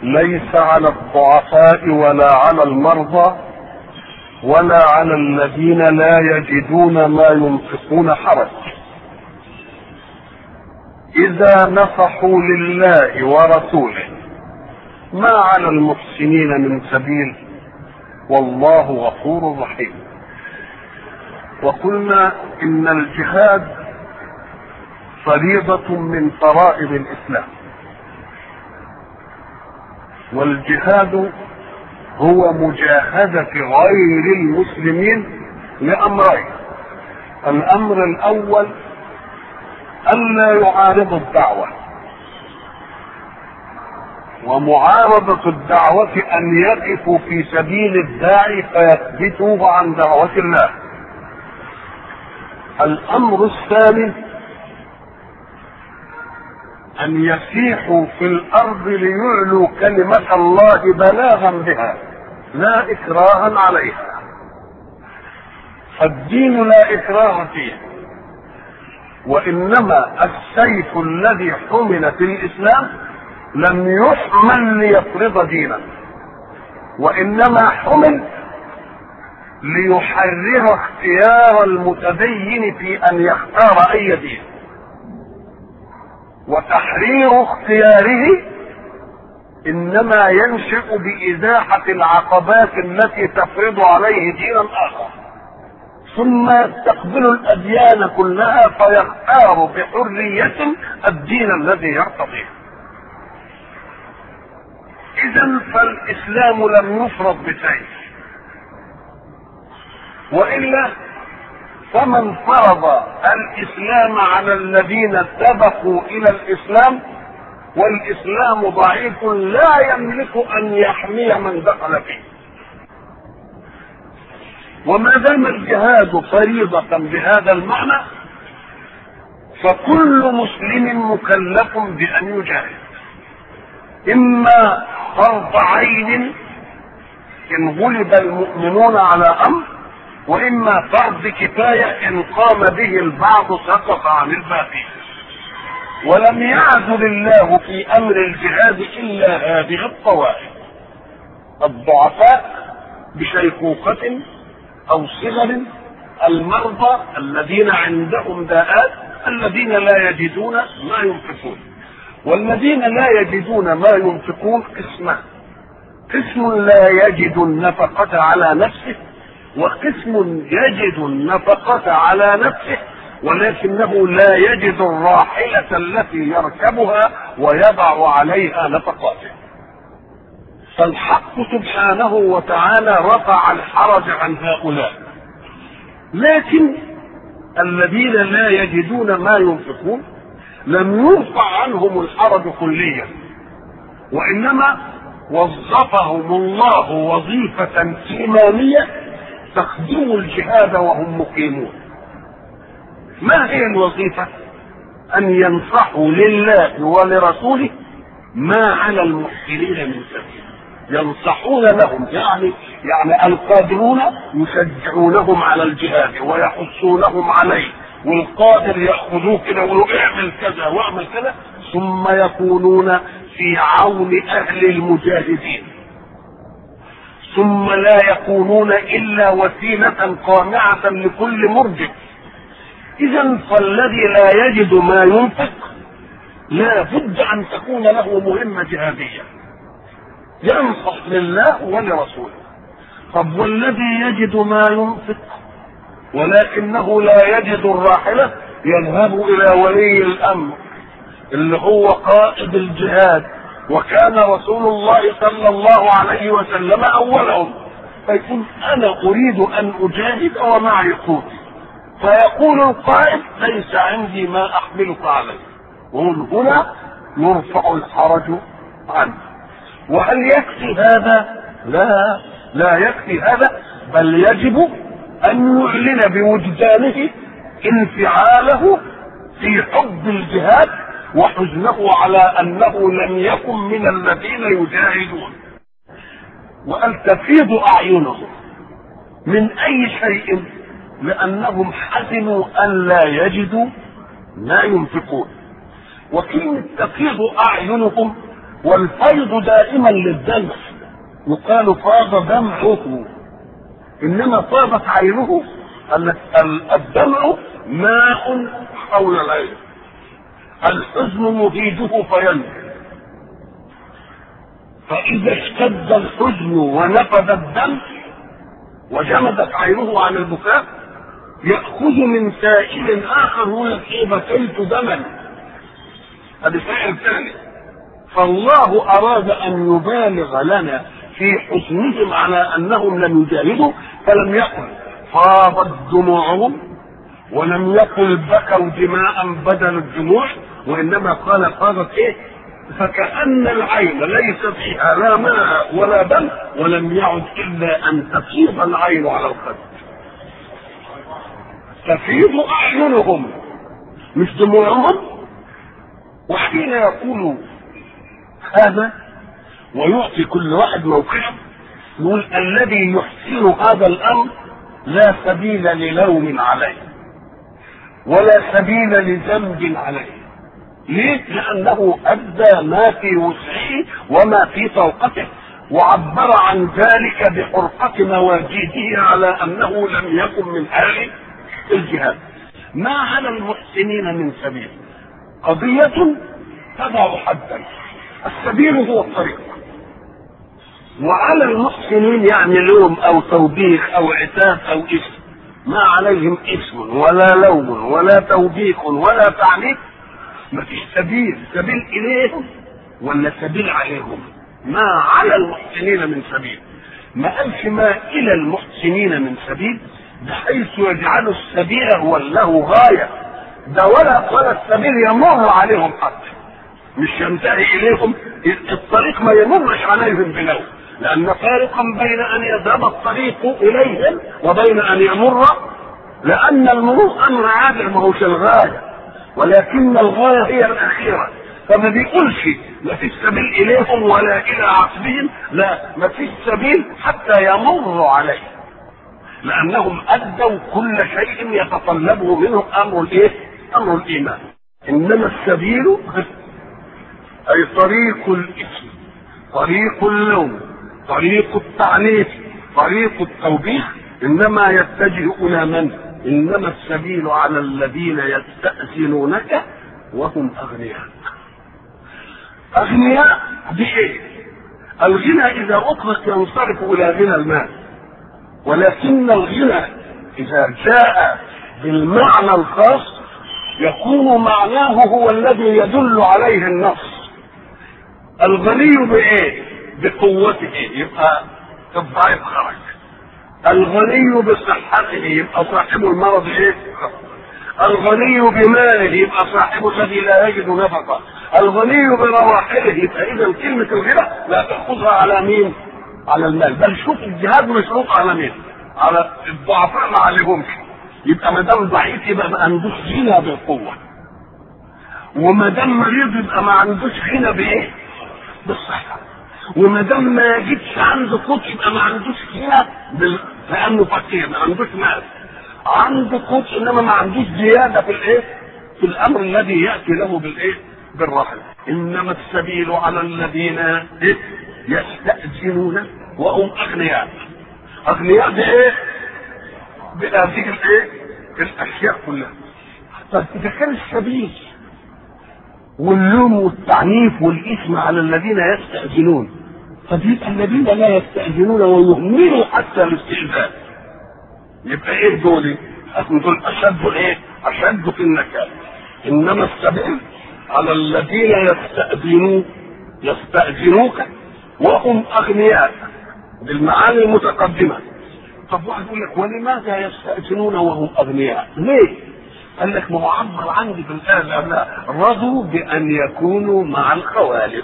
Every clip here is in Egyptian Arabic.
ليس على الضعفاء ولا على المرضى ولا على الذين لا يجدون ما ينفقون حرج اذا نصحوا لله ورسوله ما على المحسنين من سبيل والله غفور رحيم وقلنا ان الجهاد فريضه من فرائض الاسلام والجهاد هو مجاهده غير المسلمين لامرين الامر الاول الا يعارضوا الدعوه ومعارضة الدعوة أن يقفوا في سبيل الداعي فيثبتوه عن دعوة الله. الأمر الثاني أن يسيحوا في الأرض ليعلوا كلمة الله بلاغا بها لا إكراها عليها. فالدين لا إكراه فيه. وإنما السيف الذي حمل في الإسلام لم يحمل ليفرض دينا وانما حمل ليحرر اختيار المتدين في ان يختار اي دين وتحرير اختياره انما ينشا بازاحه العقبات التي تفرض عليه دينا اخر ثم يستقبل الاديان كلها فيختار بحريه الدين الذي يرتضيه اذا فالاسلام لم يفرض بسيف والا فمن فرض الاسلام على الذين سبقوا الى الاسلام والاسلام ضعيف لا يملك ان يحمي من دخل فيه وما دام الجهاد فريضة بهذا المعنى فكل مسلم مكلف بأن يجاهد إما فرض عين إن غلب المؤمنون على أمر وإما فرض كفاية إن قام به البعض سقط عن الباقي ولم يعزل الله في أمر الجهاد إلا هذه الطوائف الضعفاء بشيخوخة أو صغر المرضى الذين عندهم داءات الذين لا يجدون ما ينفقون والذين لا يجدون ما ينفقون قسمان قسم لا يجد النفقة على نفسه وقسم يجد النفقة على نفسه ولكنه لا يجد الراحلة التي يركبها ويضع عليها نفقاته فالحق سبحانه وتعالى رفع الحرج عن هؤلاء لكن الذين لا يجدون ما ينفقون لم يرفع عنهم الحرج كليا وانما وظفهم الله وظيفة إيمانية تخدم الجهاد وهم مقيمون. ما هي الوظيفة؟ أن ينصحوا لله ولرسوله ما على المحسنين من سبيل. ينصحون لهم يعني يعني القادرون يشجعونهم على الجهاد ويحثونهم عليه والقادر ياخذوه كده ويقولوا اعمل كذا واعمل كذا ثم يكونون في عون اهل المجاهدين ثم لا يكونون الا وسيله قامعه لكل مرجف اذا فالذي لا يجد ما ينفق لا بد ان تكون له مهمه جهاديه ينصح لله ولرسوله طب والذي يجد ما ينفق ولكنه لا يجد الراحلة يذهب إلى ولي الأمر اللي هو قائد الجهاد وكان رسول الله صلى الله عليه وسلم أولهم فيقول أنا أريد أن أجاهد ومعي قوتي فيقول القائد ليس عندي ما أحملك عليه ومن هنا يرفع الحرج عنه وهل يكفي هذا؟ لا لا يكفي هذا بل يجب أن يعلن بوجدانه انفعاله في حب الجهاد وحزنه على أنه لم يكن من الذين يجاهدون وأن تفيض أعينهم من أي شيء لأنهم حزنوا أن لا يجدوا ما ينفقون وكلمة تفيض أعينهم والفيض دائما للدمع يقال فاض دمعه انما فاضت عينه الدمع ماء حول العين الحزن يهيجه فينزل فإذا اشتد الحزن ونفذ الدم وجمدت عينه عن البكاء يأخذ من سائل آخر يقول إيه بكيت دما هذا سائل ثاني فالله أراد أن يبالغ لنا في حزنهم على أنهم لم يجاهدوا فلم يقل فاضت دموعهم ولم يقل بكوا دماء بدل الدموع وإنما قال فاضت إيه فكأن العين ليس فيها لا ماء ولا دم ولم يعد إلا أن تفيض العين على الخد تفيض أعينهم مش دموعهم وحين يقول هذا ويعطي كل واحد موقعه يقول الذي يحسن هذا الأمر لا سبيل للوم عليه ولا سبيل لذنب عليه ليه؟ لأنه أدى ما في وسعه وما في طاقته وعبر عن ذلك بحرقة مواجيده على أنه لم يكن من أهل الجهاد ما على المحسنين من سبيل قضية تضع حدا السبيل هو الطريق وعلى المحسنين يعني لوم او توبيخ او عتاب او اسم ما عليهم اسم ولا لوم ولا توبيخ ولا تعليق ما فيش سبيل سبيل اليهم ولا سبيل عليهم ما على المحسنين من سبيل ما قالش ما الى المحسنين من سبيل بحيث يجعل السبيل هو له غايه ده ولا ولا السبيل يمر عليهم حتى مش ينتهي اليهم الطريق ما يمرش عليهم بلوم لان فارقا بين ان يذهب الطريق اليهم وبين ان يمر لان المرور امر عابر ما هوش الغايه ولكن الغايه هي الاخيره فما بيقولش لا في سبيل اليهم ولا الى عقبهم لا ما فيش سبيل حتى يمر عليه لانهم ادوا كل شيء يتطلبه منهم امر الايه؟ امر الايمان انما السبيل اي طريق الاثم طريق اللوم طريق التعنيف طريق التوبيخ انما يتجه الى من انما السبيل على الذين يستاذنونك وهم اغنياء اغنياء بايه الغنى اذا اطلق ينصرف الى غنى المال ولكن الغنى اذا جاء بالمعنى الخاص يكون معناه هو الذي يدل عليه النص الغني بايه بقوته يبقى الضعيف خرج الغني بصحته يبقى صاحب المرض ايه الغني بماله يبقى صاحب الذي لا يجد نفقه الغني برواحله يبقى اذا كلمه الغنى لا تاخذها على مين على المال بل شوف الجهاد مشروط على مين على الضعفاء ما عليهمش يبقى ما دام ضعيف يبقى ما عندوش غنى بالقوه وما دام مريض يبقى ما عندوش غنى بايه بالصحه وما دام ما يجدش عنده قوت يبقى ما عندوش غنى بال... لانه فقير ما عندوش مال عنده قوت انما ما عندوش زياده في الايه في الامر الذي ياتي له بالايه بالرحل انما السبيل على الذين إيه؟ يستاذنون وهم اغنياء اغنياء بايه بهذه الايه الاشياء كلها طب اذا كان السبيل واللوم والتعنيف والاثم على الذين يستاذنون طب يبقى الذين لا يستاذنون ويهملوا حتى الاستئذان يبقى ايه دول؟ دول اشد ايه؟ اشد في النكال انما السبيل على الذين يستأذنون يستأذنوك وهم أغنياء بالمعاني المتقدمة طب واحد يقول لك ولماذا يستأذنون وهم أغنياء؟ ليه؟ قال لك ما هو عبر عندي في الآية لأن رضوا بأن يكونوا مع الخوالف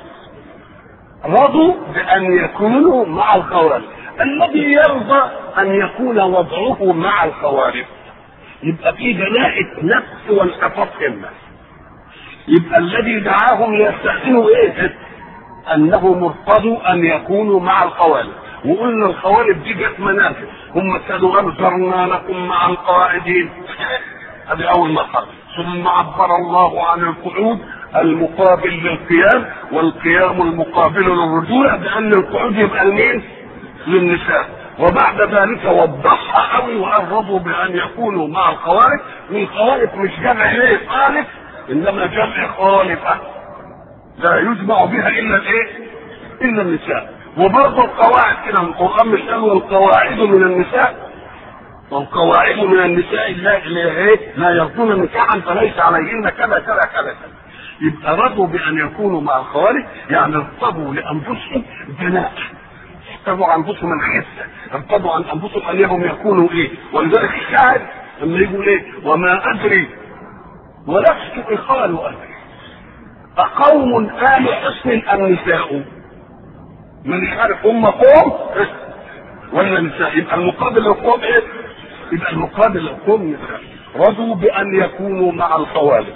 رضوا بأن يكونوا مع الخوالف الذي يرضى أن يكون وضعه مع الخوالف يبقى في بناءة نفس وانحفاظ همة يبقى الذي دعاهم ليستحسنوا ايه؟ انه مرتضوا ان يكونوا مع الخوالف وقلنا الخوالف دي جت منافع هم كانوا ابصرنا لكم مع القاعدين هذه اول مرحله ثم عبر الله عن القعود المقابل للقيام والقيام المقابل للرجوع بان القعود يبقى لمين؟ للنساء وبعد ذلك وضحها قوي وقربوا بان يكونوا مع الخوارج والخوارج مش جمع ايه خالف انما جمع خالفه لا يجمع بها الا الايه؟ الا النساء وبرضه القواعد كده القران مش قال والقواعد من النساء والقواعد من النساء اللي ايه لا يرضون نكاحا فليس عليهن كذا كذا كذا يبقى رضوا بان يكونوا مع الخوارج يعني ارتضوا لانفسهم بناء ارتضوا عن انفسهم الخسه ارتضوا عن انفسهم انهم يكونوا ايه ولذلك الشاعر لما يقول ايه وما ادري ولست اخال ادري أقوم آل حسن أم نساء؟ من عارف هم قوم ولا نساء يبقى المقابل للقوم ايه؟ يبقى المقابل للقوم نساء رضوا بأن يكونوا مع الخوالف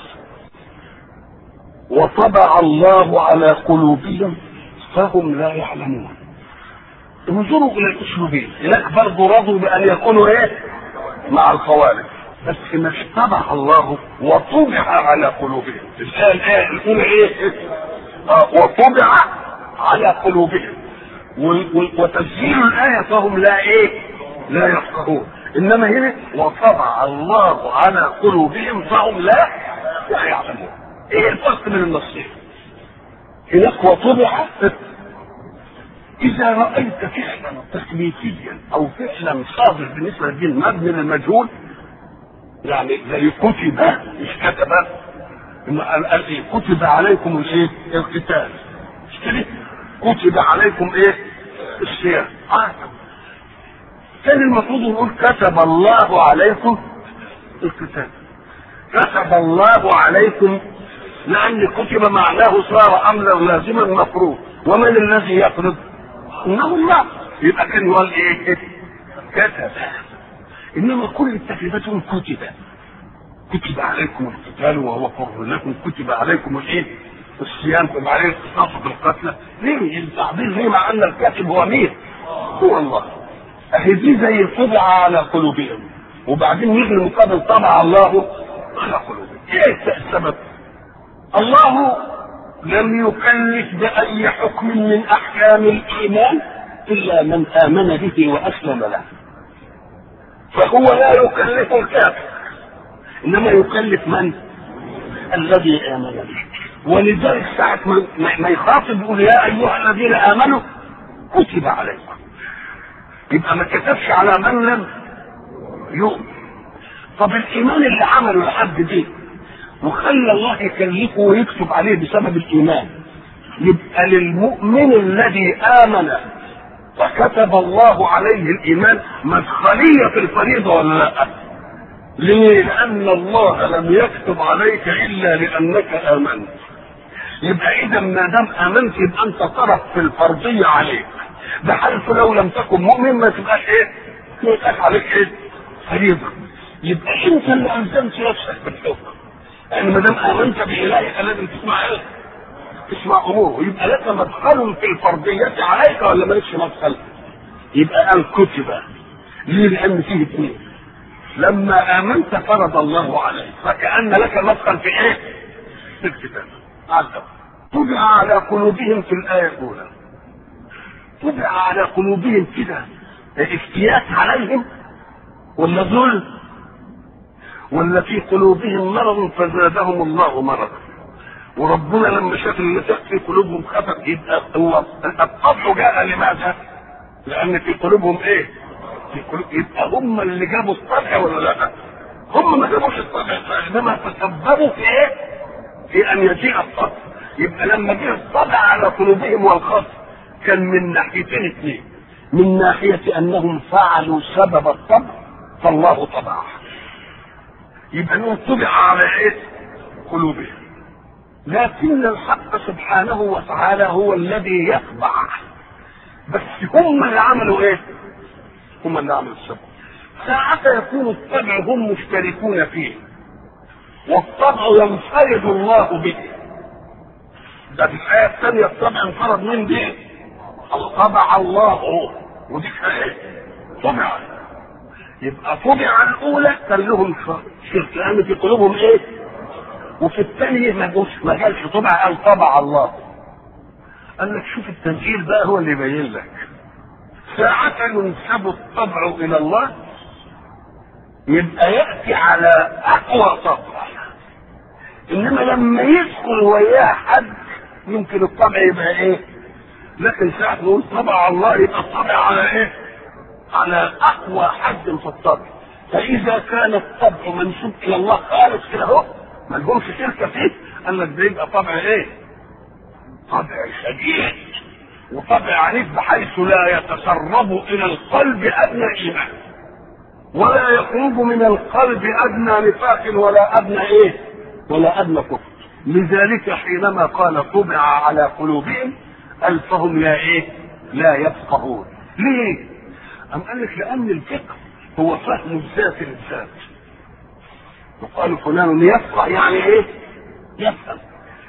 وطبع الله على قلوبهم فهم لا يعلمون انظروا الى الاسلوبين هناك برضه رضوا بان يكونوا ايه مع الخوالف بس مش طبع الله وطبع على قلوبهم الايه الايه الاولى ايه آه وطبع على قلوبهم وتسجيل الايه فهم لا ايه لا يفقهون انما هنا وطبع الله على قلوبهم فهم لا لا يعلمون ايه الفرق من النصين هناك وطبع اذا رايت فعلا تكليفيا او فعلا صادر بالنسبه للدين مبني للمجهول يعني زي كتب مش كتب قال ايه كتب عليكم الايه القتال مش كده كتب عليكم ايه الصيام آه. كان المفروض يقول كتب الله عليكم القتال كتب الله عليكم لان كتب معناه صار امرا لازما مفروض ومن الذي يفرض انه الله يبقى كان يقول ايه كتب انما كل التكليفات كتب كتب عليكم القتال وهو كره لكم كتب عليكم الايه الصيام كتب عليه القصاص بالقتلى ليه التعبير ليه مع ان الكاتب هو مين هو الله اهي دي زي الطبع على قلوبهم وبعدين يجي المقابل طبع الله على قلوبهم ايه السبب الله لم يكلف باي حكم من احكام الايمان الا من امن به واسلم له فهو لا يكلف الكافر انما يكلف من الذي امن به ولذلك ساعة ما يخاطب يقول يا ايها الذين امنوا كتب عليكم يبقى ما كتبش على من لم يؤمن طب الايمان اللي عمله لحد دي وخلى الله يكلفه ويكتب عليه بسبب الايمان يبقى للمؤمن الذي امن وكتب الله عليه الايمان مدخليه في الفريضه ولا لا؟ ليه؟ لان الله لم يكتب عليك الا لانك امنت. يبقى اذا ما دام امنت يبقى انت طرف في الفرضيه عليك. بحيث لو لم تكن مؤمن ما تبقاش ايه؟ ما يبقاش عليك ايه؟ فريضه. يبقى انت اللي الزمت نفسك بالحكم. يعني ما دام امنت بالهك لازم تسمع ايه؟ تسمع اموره يبقى لك مدخل في الفرضية عليك ولا مالكش مدخل؟ يبقى قال كتب ليه؟ لأن فيه اثنين لما آمنت فرض الله عليك فكأن لك مدخل في إيه؟ في الكتاب عجب طبع على قلوبهم في الآية الأولى طبع على قلوبهم كده افتيات عليهم ولا ظلم ولا في قلوبهم مرض فزادهم الله مرضا وربنا لما شاف النساء في قلوبهم خفت يبقى الله الطبع جاء لماذا؟ لأن في قلوبهم إيه؟ في قلوب يبقى هم اللي جابوا الطبع ولا لا؟ هم ما جابوش الطبع انما تسببوا في ايه؟ في ان يجيء الطبع يبقى لما جه الطبع على قلوبهم والخط كان من ناحيتين اثنين من ناحية انهم فعلوا سبب الطبع فالله طبع يبقى انهم طبع على ايه؟ قلوبهم لكن الحق سبحانه وتعالى هو الذي يطبع بس هم اللي عملوا ايه؟ هم اللي عملوا السبب ساعة يكون الطبع هم مشتركون فيه والطبع ينفرد الله به ده في الآية الثانية الطبع انفرد من به طبع الله ودي ايه طبع يبقى طبع الأولى كان لهم شرك لأن في قلوبهم إيه؟ وفي الثانيه ما جوش ما قالش طبع قال طبع الله قال لك شوف التنزيل بقى هو اللي يبين لك ساعة ينسب الطبع إلى الله يبقى يأتي على أقوى طبع إنما لما يدخل وياه حد يمكن الطبع يبقى إيه؟ لكن ساعة نقول طبع الله يبقى الطبع على إيه؟ على أقوى حد في الطبع فإذا كان الطبع منسوب إلى الله خالص كده أهو ما لهمش شركة فيه قال لك ده يبقى طبع إيه؟ طبع شديد وطبع عنيف بحيث لا يتسرب الى القلب ادنى ايمان ولا يخرج من القلب ادنى نفاق ولا ادنى ايه ولا ادنى كفر لذلك حينما قال طبع على قلوبهم قال فهم لا ايه لا يفقهون ليه ام قال لك لان الفقه هو فهم الذات للذات وقال فلان يفقه يعني ايه يفهم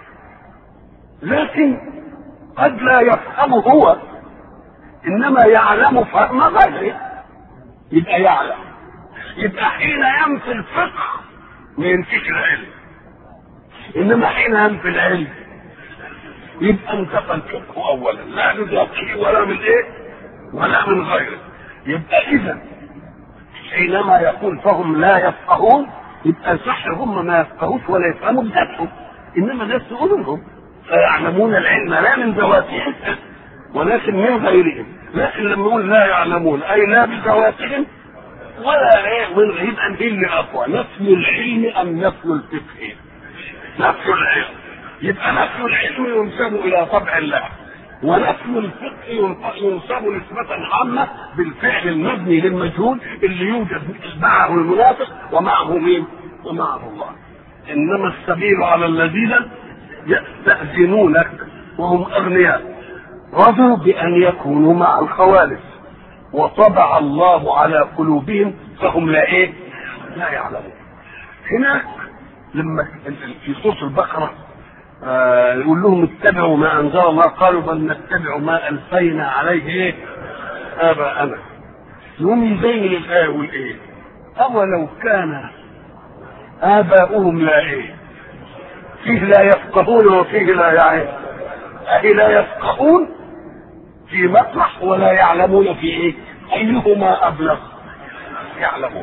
لكن قد لا يفهم هو انما يعلم فهم غيره يبقى يعلم يبقى حين ينفي الفقه ما ينفيش العلم انما حين ينفي العلم يبقى انتفى الفقه اولا لا لذاته ولا من ايه ولا من غيره يبقى اذا حينما يقول فهم لا يفقهون يبقى صح هم ما يفقهوش ولا يفهموا بذاتهم انما الناس تقول لهم فيعلمون العلم لا من ذواتهم ولكن من غيرهم لكن لما يقول لا يعلمون اي لا بذواتهم ولا ايه من يبقى دي اللي اقوى نفي العلم ام نفي الفقه نفي العلم يبقى نفي العلم ينسب الى طبع الله ونفي الفقه ينسب نسبة عامة بالفعل المبني للمجهول اللي يوجد معه المنافق ومعه مين؟ ومعه الله. انما السبيل على الذين يستأذنونك وهم أغنياء رضوا بأن يكونوا مع الخوالف وطبع الله على قلوبهم فهم لا إيه؟ لا يعلمون. هناك لما في سورة البقرة آه يقول لهم اتبعوا ما أنزل الله قالوا بل نتبع ما ألفينا عليه إيه؟ آباءنا. يقوم يبين الآية يقول إيه؟ أولو كان آباؤهم لا إيه؟ فيه لا يفقهون وفيه لا يعلمون أي لا يفقهون في مطرح ولا يعلمون في ايه ايهما ابلغ يعلمون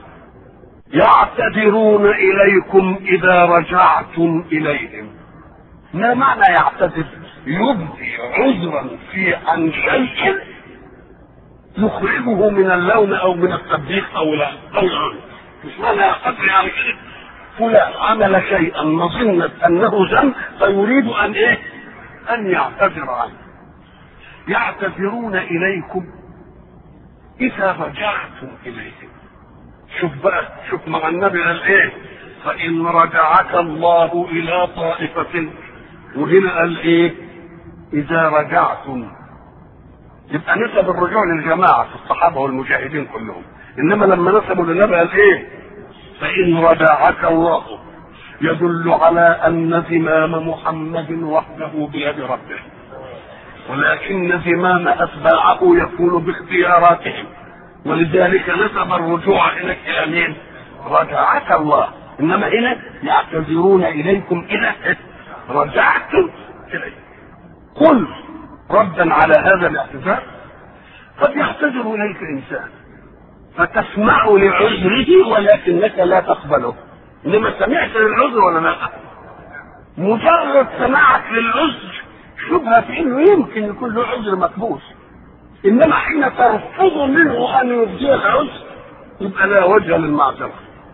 يعتذرون اليكم اذا رجعتم اليهم ما معنى يعتذر يبدي عذرا في عن شيء يخرجه من اللوم او من التبديق او لا او العنف مش معنى يعتذر يعني كده فلان عمل شيئا مظنة انه ذنب فيريد ان ايه ان يعتذر عنه يعتذرون اليكم اذا رجعتم اليهم شوف بقى شوف مع النبي قال ايه فان رجعك الله الى طائفة وهنا قال ايه اذا رجعتم يبقى نسب الرجوع للجماعة في الصحابة والمجاهدين كلهم انما لما نسبوا للنبي قال ايه فإن رجعك الله يدل على أن زمام محمد وحده بيد ربه ولكن زمام أتباعه يكون باختياراتهم ولذلك نسب الرجوع إليك إلى مين؟ رجعك الله إنما هنا يعتذرون إليكم إلى رجعتم إليه قل ردا على هذا الاعتذار قد يعتذر إليك إنسان فتسمع لعذره ولكنك لا تقبله انما سمعت للعذر ولا لا مجرد سماعك للعذر شبهه في انه يمكن يكون له عذر مكبوس انما حين ترفض منه ان يبدي العذر يبقى لا وجه للمعذره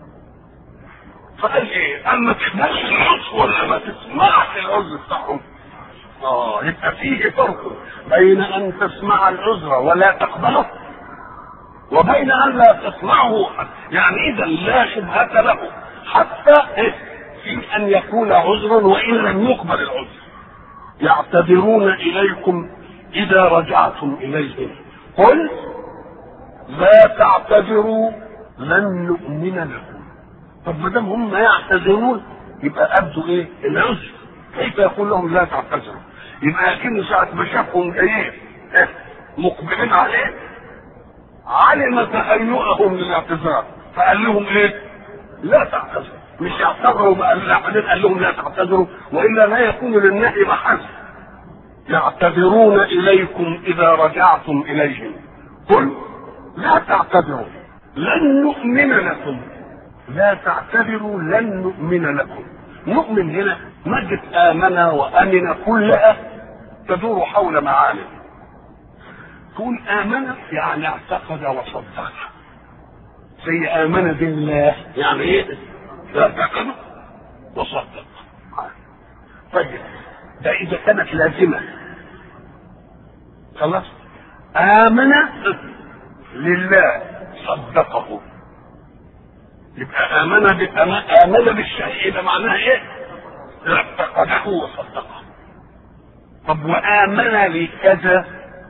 فقال ايه اما تقبلش العذر ولا ما تسمعش العذر بتاعهم اه يبقى فيه فرق بين ان تسمع العذر ولا تقبله وبين ان لا تسمعه يعني اذا لا شبهة له حتى في ان يكون عذرا وان لم يقبل العذر يعتذرون اليكم اذا رجعتم اليهم قل لا تعتذروا لن نؤمن لكم طب ما دام هم يعتذرون يبقى ابدوا ايه العذر كيف يقول لهم لا تعتذروا يبقى اكن ساعه ما شافهم ايه مقبلين عليه علم تهيؤهم للاعتذار فقال لهم ايه لا تعتذروا مش يعتذروا بقى بعدين قال لهم لا تعتذروا والا لا يكون للنهي محل يعتذرون اليكم اذا رجعتم اليهم قل لا تعتذروا لن نؤمن لكم لا تعتذروا لن نؤمن لكم نؤمن هنا مادة آمن وأمن كلها تدور حول معاني تقول آمن يعني اعتقد وصدق زي آمن بالله يعني إيه؟ اعتقد وصدق طيب ده إذا كانت لازمة خلاص آمن لله صدقه يبقى آمن آمن بالشيء يبقى معناها إيه؟ اعتقده وصدقه طب وآمن لكذا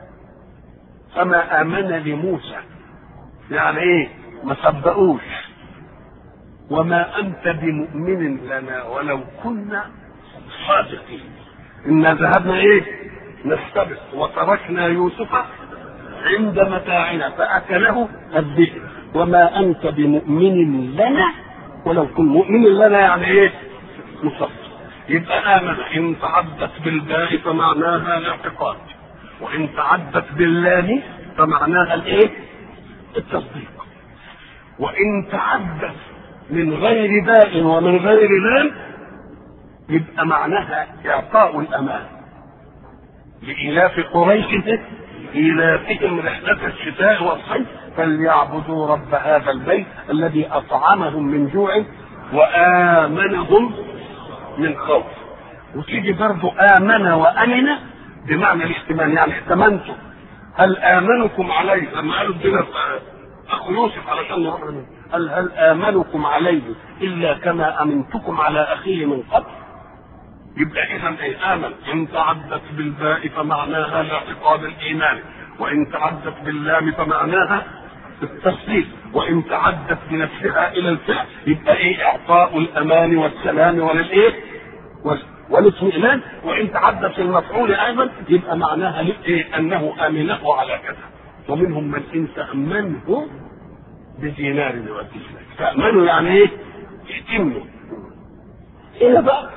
فما آمن لموسى يعني إيه؟ ما صدقوش وما أنت بمؤمن لنا ولو كنا صادقين إنا ذهبنا إيه؟ نستبق وتركنا يوسف عند متاعنا فأكله الذئب وما أنت بمؤمن لنا ولو كن مؤمن لنا يعني إيه؟ مصدق يبقى آمن إن تعدت بالباء فمعناها الاعتقاد وإن تعدت باللام فمعناها الإيه؟ التصديق وإن تعدت من غير باء ومن غير لام يبقى معناها إعطاء الأمان لإلاف قريش إيلافهم رحلة الشتاء والصيف فليعبدوا رب هذا البيت الذي أطعمهم من جوع وآمنهم من خوف وتيجي برضو آمن وأمن بمعنى الاحتمال يعني احتملتم هل آمنكم عليه لما قالوا ادينا أخو يوسف علشان نروح قال هل آمنكم عليه إلا كما أمنتكم على أخيه من قبل يبقى إذا إيه آمن إن تعدت بالباء فمعناها الاعتقاد الإيماني وإن تعدت باللام فمعناها التصديق وإن تعدت بنفسها إلى الفعل يبقى إيه إعطاء الأمان والسلام وللإيه والاطمئنان وإن تعدت المفعول أيضا يبقى معناها إيه أنه أمنه على كذا ومنهم من إن تأمنه بدينار يؤديه لك تأمنه يعني إيه؟ يتمه إيه بقى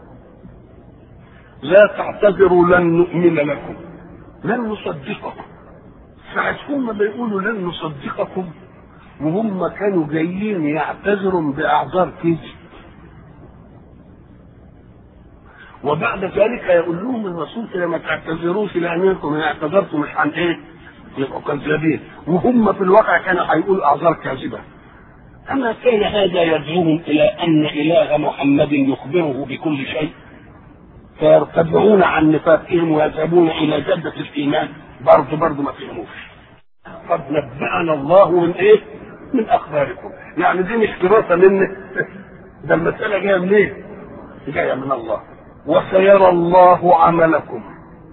لا تعتذروا لن نؤمن لكم لن نصدقكم ساعة هم بيقولوا لن نصدقكم وهم كانوا جايين يعتذروا بأعذار كذب وبعد ذلك يقول لهم الرسول كده ما تعتذروش لأنكم إن اعتذرتم مش عن إيه؟ يبقوا كذابين وهم في الواقع كانوا هيقولوا أعذار كاذبة أما كان هذا يدعوهم إلى أن إله محمد يخبره بكل شيء فيرتدعون عن نفاقهم ويذهبون الى جدة الايمان برضه برضه ما فهموش قد نبأنا الله من ايه؟ من اخباركم يعني دي مش دراسة مني ده المسألة جاية منين؟ إيه؟ جاية من الله وسيرى الله عملكم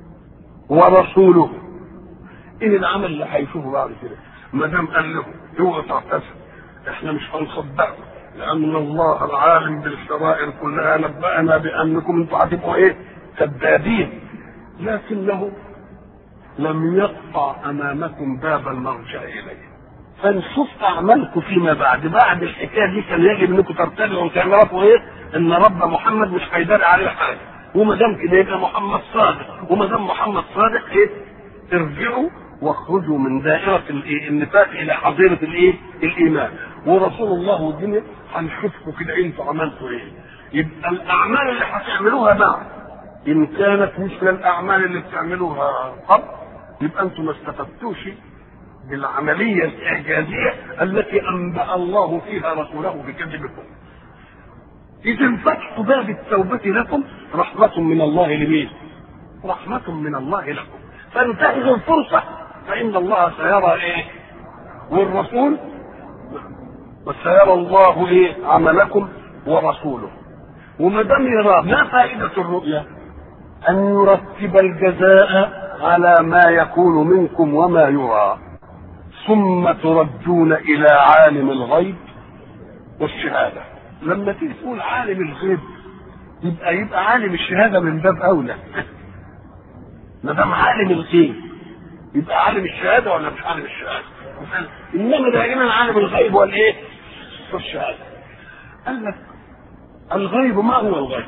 ورسوله ايه العمل اللي هيشوفه بعد كده؟ ما دام قال لهم اوعوا تعتذروا احنا مش هنصدقكم لأن الله العالم بالسرائر كلها نبأنا بأنكم انتم هتبقوا إيه؟ كذابين لكنه لم يقطع أمامكم باب المرجع إليه فنشوف أعمالكم فيما بعد بعد الحكاية دي كان يجب أنكم ترتدعوا تعرفوا إيه؟ إن رب محمد مش هيداري عليه حاجة وما دام كده يبقى محمد صادق وما دام محمد صادق إيه؟ ارجعوا واخرجوا من دائرة النفاق إلى حظيرة الإيه؟ الإيمان ورسول الله والدنيا هنشوفكم كده انتوا عملتوا ايه يبقى الاعمال اللي هتعملوها بعد ان كانت مثل الاعمال اللي بتعملوها قبل يبقى انتم ما استفدتوش بالعمليه الاعجازيه التي انبا الله فيها رسوله بكذبكم اذا فتح باب التوبه لكم رحمه من الله لمين رحمه من الله لكم فانتهزوا الفرصه فان الله سيرى ايه والرسول وسيرى الله ايه عملكم ورسوله وما دام يرى ما فائدة الرؤيا أن يرتب الجزاء على ما يكون منكم وما يرى ثم تردون إلى عالم الغيب والشهادة لما تيجي تقول عالم الغيب يبقى يبقى عالم الشهادة من باب أولى ما دام عالم الغيب يبقى عالم الشهادة ولا مش عالم الشهادة انما دائما عالم الغيب والايه؟ والشهاده. قال لك الغيب ما هو الغيب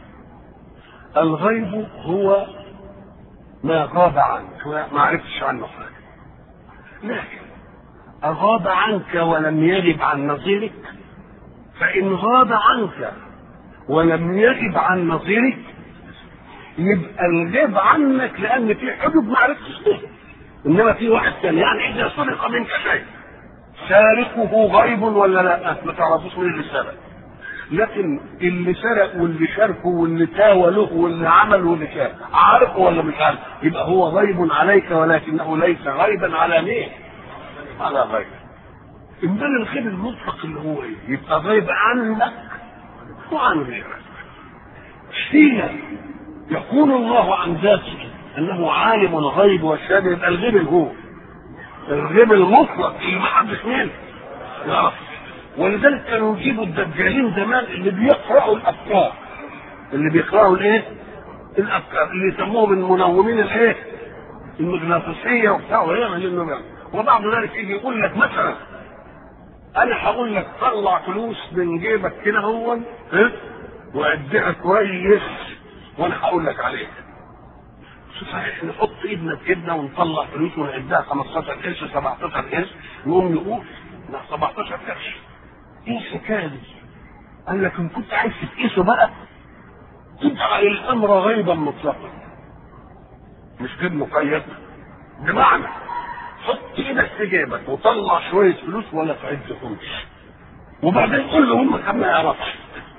الغيب هو ما غاب عنك ما عرفتش عنه حاجه لكن أغاب عنك ولم يغب عن نظيرك فإن غاب عنك ولم يغب عن نظيرك يبقى الغيب عنك لأن في حدود ما عرفتش به إنما في واحد ثاني يعني إذا سرق منك شيء سارقه غيب ولا لا؟ ما تعرفوش مين اللي سرق لكن اللي سرق واللي شاركه واللي تاوله واللي عمل واللي كان عارفه ولا مش عارف يبقى هو غيب عليك ولكنه ليس غيبا على مين؟ على غيب امال الغيب المطلق اللي هو ايه؟ يبقى غيب عنك وعن غيرك حين يقول الله عن ذاته انه عالم الغيب والشهاده يبقى الغيب اللي هو الغيب المطلق اللي ما حدش مين يعرف ولذلك كانوا يجيبوا الدجالين زمان اللي بيقرأوا الافكار اللي بيقرأوا الايه؟ الافكار اللي يسموهم المنومين الايه؟ المغناطيسيه وبتاع ويعمل انه وبعد ذلك يجي يقول لك مثلا انا هقول لك طلع فلوس من جيبك كده هو ها وعدها كويس وانا هقول لك عليها صحيح نحط ايدنا في ايدنا ونطلع فلوس ونعدها 15 قرش 17 قرش نقوم نقول لا 17 قرش ايه الحكايه دي؟ قال لك ان كنت عايز تقيسه بقى تجعل الامر غيبا مطلقا مش غير مقيد بمعنى حط ايدك في جيبك وطلع شويه فلوس ولا تعدهمش وبعدين قول له هم كم ما يعرفش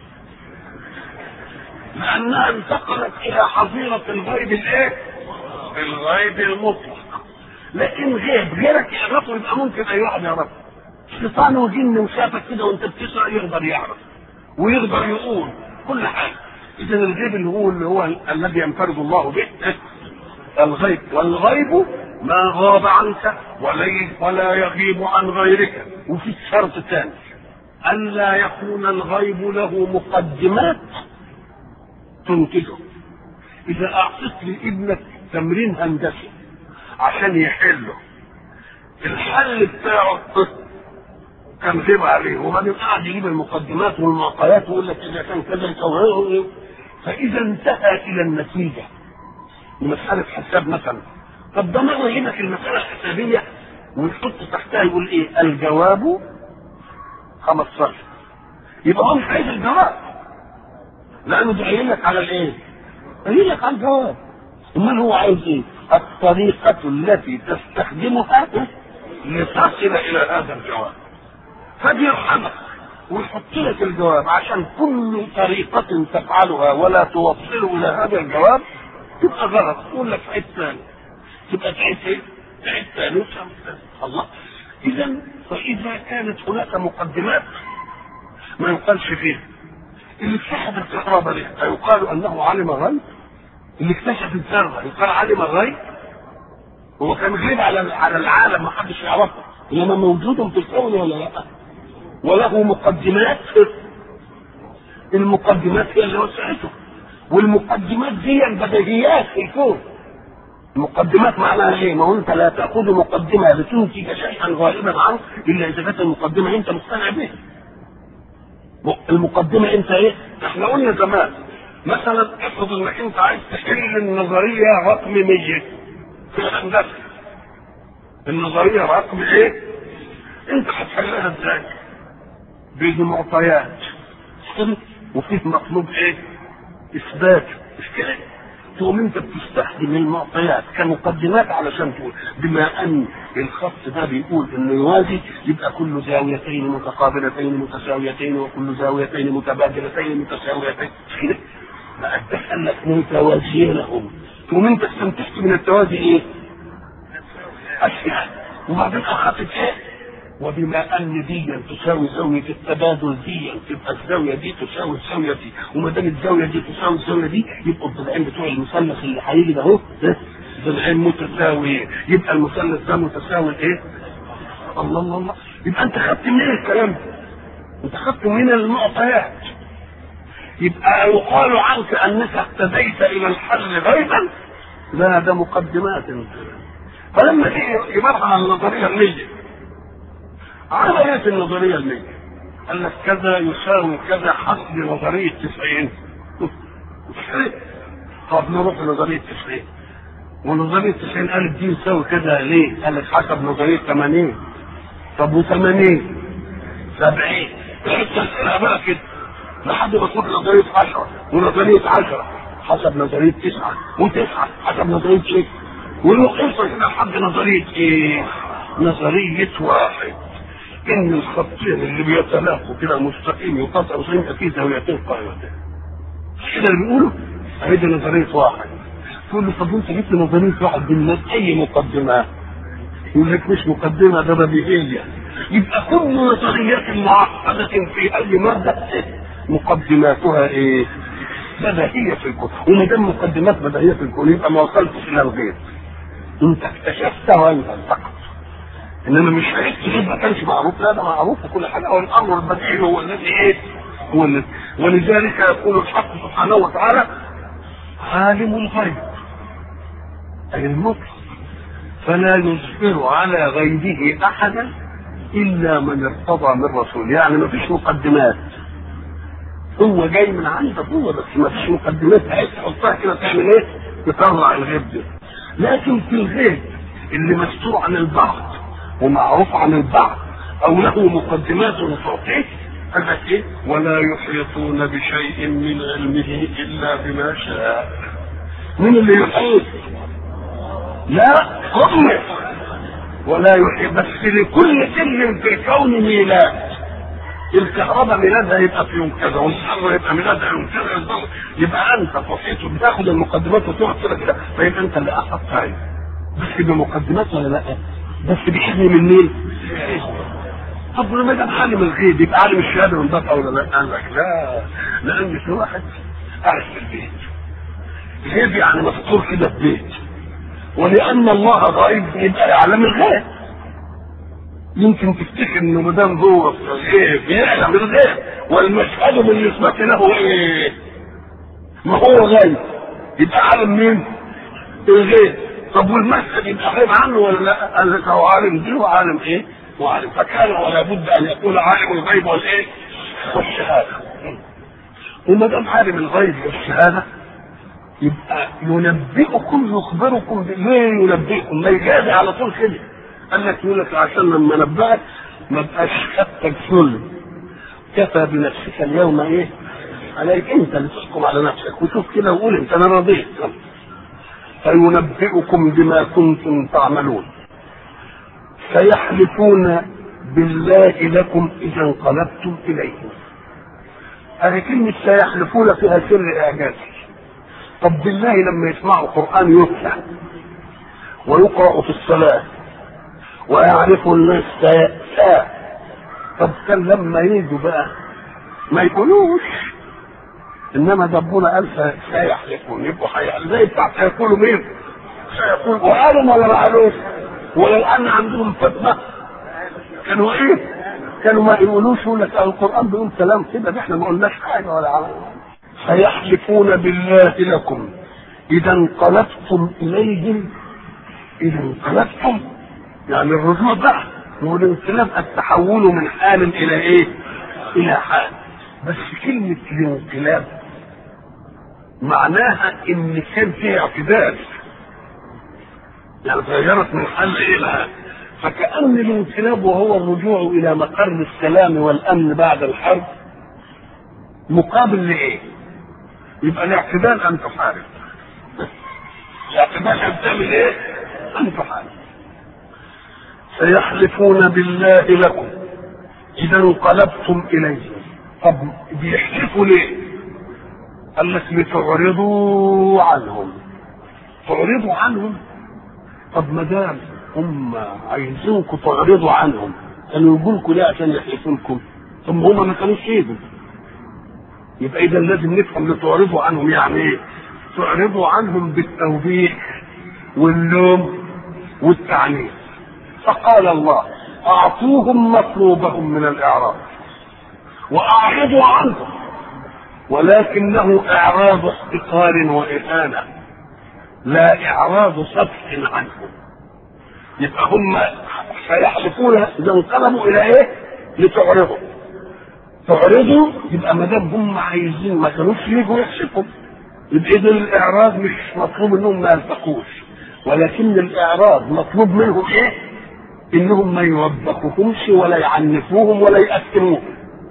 لانها انتقلت الى حظيره الغيب الايه؟ الغيب المطلق لكن غيب غيرك يعرفه يبقى ممكن اي واحد يعرفه شيطان وجن وشافك كده وانت بتسرق يقدر يعرف ويقدر يقول كل حاجه اذا الغيب اللي هو اللي هو الذي ينفرد الله به الغيب والغيب ما غاب عنك ولي ولا يغيب عن غيرك وفي شرط ثاني ألا يكون الغيب له مقدمات تنتجه إذا أعطيت لابنك تمرين هندسي عشان يحله الحل بتاعه كان غيب عليه وبعدين قاعد يجيب المقدمات والمعطيات ويقول لك إذا كان كذا يسويه فإذا انتهى إلى النتيجة مسألة حساب مثلا طب ده مرة يجيبك المسألة الحسابية ويحط تحتها يقول ايه الجواب 15 يبقى هو مش عايز الجواب لانه ده قايل لك على الايه؟ قايل لك على الجواب امال هو عايز ايه؟ الطريقة التي تستخدمها لتصل الى هذا الجواب فبيرحمك ويحط لك الجواب عشان كل طريقة تفعلها ولا توصله الى هذا الجواب تبقى غلط يقول لك عيد ثاني تبقى تعيد ايه؟ تعيد ثاني الله اذا فاذا كانت هناك مقدمات ما يقالش فيها اللي اكتشف الكهرباء دي يقال انه علم غيب اللي اكتشف الذره يقال علم غيب هو كان غيب على على العالم ما حدش يعرفه انما موجود في الكون ولا لا وله مقدمات المقدمات هي اللي وسعته والمقدمات دي البديهيات في الكون المقدمات معناها ايه؟ ما هو انت لا تاخذ مقدمه لتنتج شيئا غائبا عنك الا اذا كانت المقدمه انت مقتنع بها. المقدمه انت ايه؟ احنا قلنا زمان مثلا افرض انك انت عايز تحل النظريه رقم 100 في الهندسه. النظريه رقم ايه؟ انت هتحلها ازاي؟ بمعطيات وفيه مطلوب ايه؟ اثبات مش كده؟ تقوم انت بتستخدم المعطيات كمقدمات علشان تقول بما ان الخط ده بيقول انه يوازي يبقى كل زاويتين متقابلتين متساويتين وكل زاويتين متبادلتين متساويتين كده ما ادخل لك متوازيين لهم تقوم انت استمتعت من التوازي ايه؟ اشياء وبعدين اخذت ايه؟ وبما ان دي تساوي زاويه التبادل دي تبقى الزاويه دي تساوي الزاويه دي وما دام الزاويه دي تساوي الزاويه دي يبقوا الضلعين بتوع المثلث اللي هيجي ده اهو ضلعين متساويين يبقى المثلث ده متساوي ايه؟ الله الله الله يبقى انت خدت منين الكلام ده؟ انت خدت من المعطيات يبقى يقال عنك انك اهتديت الى الحل غيبا لا ده مقدمات فلما تيجي يبقى على النظريه المية عملت النظريه المية قال لك كذا يساوي كذا حسب نظريه 90 طب نروح لنظريه 90 ونظريه 90 قالت دي يساوي كذا ليه؟ قال لك حسب نظريه 80 طب و80 70 بقى كده لحد ما تروح نظريه 10 ونظريه 10 حسب نظريه 9 و9 حسب نظريه 6 ونقص هنا لحد نظريه ايه؟ نظريه واحد ان الخطين اللي بيتلاقوا كده مستقيم يقطعوا سنة في زاويتين قائمتين كده اللي بيقولوا اهي دي نظريه واحد تقول له طب انت جبت نظريه واحد بالناس اي مقدمات يقول لك مش مقدمه ده بديهيه يبقى كل نظريات معقده في اي ماده مقدماتها ايه؟ بديهيه في الكون وما دام مقدمات بديهيه في الكون يبقى ما وصلتش الى الغير انت اكتشفتها انت فقط انما مش عرفت ما كانش معروف لا ده معروف وكل حاجه هو الامر البديهي هو الذي ايه؟ هو الذي ولذلك يقول الحق سبحانه وتعالى عالم الغيب اي المطلق فلا يظهر على غيبه احدا الا من ارتضى من رسول يعني ما فيش مقدمات هو جاي من عندك هو بس ما فيش مقدمات عايز تحطها كده تعمل ايه؟ تطلع الغيب ده لكن في الغيب اللي مستور عن البعض ومعروف عن البعض او له مقدمات تعطيه قال لك ايه؟ ولا يحيطون بشيء من علمه الا بما شاء. مين اللي يحيط؟ لا هم ولا يحيط بس لكل سر في الكون ميلاد. الكهرباء ميلادها يبقى في يوم كذا والحر يبقى ميلادها يوم كذا يبقى انت تحيط بتاخد المقدمات وتقعد كده كده فيبقى انت اللي احط عليه. بس بمقدمات ولا لا؟ بس بإذن من مين؟ طب ما دام عالم الغيب يبقى عالم الشهاده من بقى ولا لا؟ قال لك لا لان في واحد قاعد في البيت غيب يعني مستور كده في بيت ولان الله غائب يبقى يعلم الغيب يمكن تفتكر انه ما دام هو في الغيب يعلم الغيب والمشهد بالنسبه له ايه؟ ما هو غيب يبقى عالم مين؟ الغيب طب والمشهد يبقى غيب عنه ولا لا؟ قال لك هو عالم دي وعالم ايه؟ وعالم فكان ولا بد ان يكون عالم الغيب والايه؟ والشهاده. وما دام عالم الغيب والشهاده يبقى ينبئكم يخبركم ليه ينبئكم؟ ما يجازي على طول كده. قال لك يقول لك عشان لما نبأك ما بقاش خدتك ظلم. كفى بنفسك اليوم ايه؟ عليك انت اللي تحكم على نفسك وشوف كده وقول انت انا رضيت. فينبئكم بما كنتم تعملون. سيحلفون بالله لكم اذا انقلبتم اليهم هذه كلمة سيحلفون فيها سر إعجازي طب بالله لما يسمعوا قرآن يتلى ويقرأ في الصلاة ويعرف الناس ساء طب كان لما يجوا بقى ما يقولوش انما ربنا قال سيحلفون يبقوا حيحلفون زي بتاع سيقولوا مين؟ سيقول وقالوا ولا ما قالوش؟ وللان عندهم فتنه كانوا ايه؟ كانوا ما يقولوش يقول لك القران بيقول كلام كده ده احنا ما قلناش حاجه ولا عمل سيحلفون بالله لكم اذا انقلبتم اليهم اذا انقلبتم يعني الرجوع بقى والانقلاب التحول من حال الى ايه؟ الى حال بس كلمه الانقلاب معناها ان كان فيها اعتدال يعني تغيرت من حل الى فكأن الانقلاب وهو الرجوع الى مقر السلام والامن بعد الحرب مقابل لايه؟ يبقى الاعتدال ان تحارب الاعتدال ان تعمل ايه؟ ان تحارب سيحلفون بالله لكم اذا انقلبتم اليهم طب بيحلفوا ليه؟ قال لك لتعرضوا عنهم تعرضوا عنهم طب ما دام هم عايزينكم تعرضوا عنهم كانوا يقولوا لكم ليه عشان يحلفوا لكم طب هم ما كانوش يجوا يبقى اذا لازم نفهم لتعرضوا عنهم يعني ايه تعرضوا عنهم بالتوبيخ واللوم والتعنيف فقال الله اعطوهم مطلوبهم من الاعراض واعرضوا عنهم ولكنه اعراض احتقار واهانه لا اعراض صفح عنهم يبقى هم سيحلفون اذا انقلبوا الى ايه؟ لتعرضوا تعرضوا يبقى ما دام هم عايزين ما كانوش يجوا يحسكم يبقى اذا الاعراض مش مطلوب انهم ما يلتقوش ولكن الاعراض مطلوب منهم ايه؟ انهم ما يوبخوهمش ولا يعنفوهم ولا يأثموهم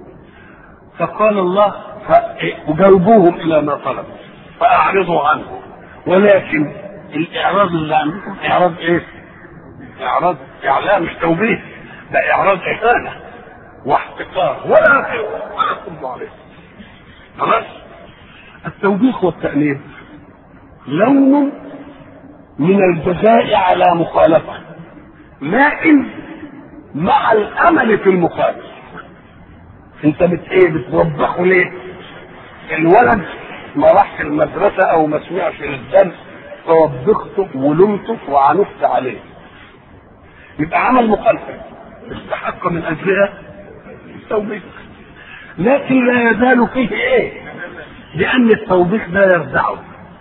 فقال الله وجاوبوهم الى ما طلبوا فاعرضوا عنه ولكن الاعراض اللي عندكم اعراض ايه؟ اعراض اعلام مش توبيخ ده اعراض اهانه واحتقار ولا خير ولا ترضى عليه خلاص التوبيخ والتأنيب لون من الجزاء على مخالفة لكن مع الأمل في المخالف انت بت ايه بتوبخه ليه؟ الولد ما راحش المدرسة او ما سمعش الدرس فوبخته ولمته وعنفت عليه يبقى عمل مخالفة استحق من اجلها التوبيخ لكن لا يزال فيه ايه لان التوبيخ لا يردعه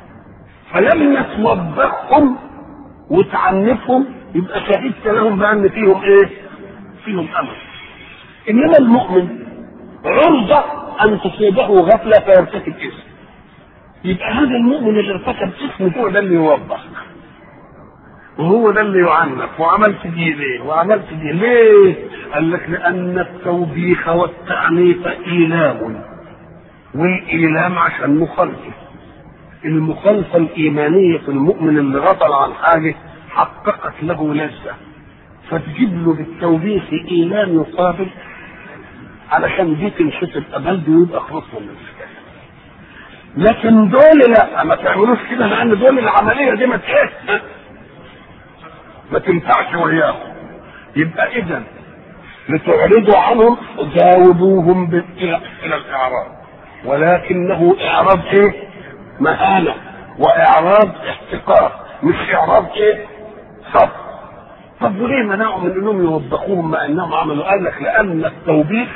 فلما توبخهم وتعنفهم يبقى شهدت لهم بان فيهم ايه فيهم امل انما المؤمن عرضة ان تصيبه غفلة فيرتكب اسم يبقى هذا المؤمن اللي ارتكب اسم هو ده اللي يوبخ وهو ده اللي يعنف وعملت دي ليه وعملت دي ليه قال لك لان التوبيخ والتعنيف ايلام والايلام عشان مخالفه المخالفه الايمانيه في المؤمن اللي غفل عن حاجه حققت له لذه فتجيب له بالتوبيخ ايلام يقابل علشان دي تنشط الابد ويبقى خلصنا من الحكايه لكن دول لا ما تعملوش كده لان دول العمليه دي ما تحس ما تنفعش وياهم يبقى اذا لتعرضوا عنهم جاوبوهم الى الاعراض ولكنه اعراض ايه مهانه واعراض احتقار مش اعراض ايه صبر طب وليه منعوا من انهم يوبخوهم مع انهم عملوا قال لك لان التوبيخ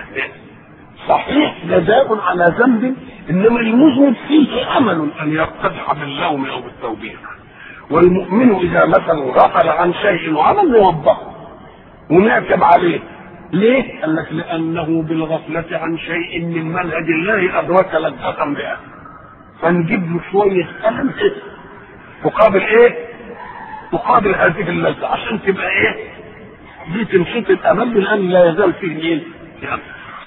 صحيح جزاء على ذنب انما المذنب فيه امل ان يقتدح باللوم او بالتوبيخ والمؤمن اذا مثلا غفل عن شيء وعمل يوبخه ونعتب عليه ليه؟ قال لك لانه بالغفله عن شيء من منهج الله ادرك لذة بها فنجيب له شويه الم تقابل ايه؟ تقابل هذه اللذه عشان تبقى ايه؟ دي تنشيط الامل لان لا يزال فيه مين؟ يعني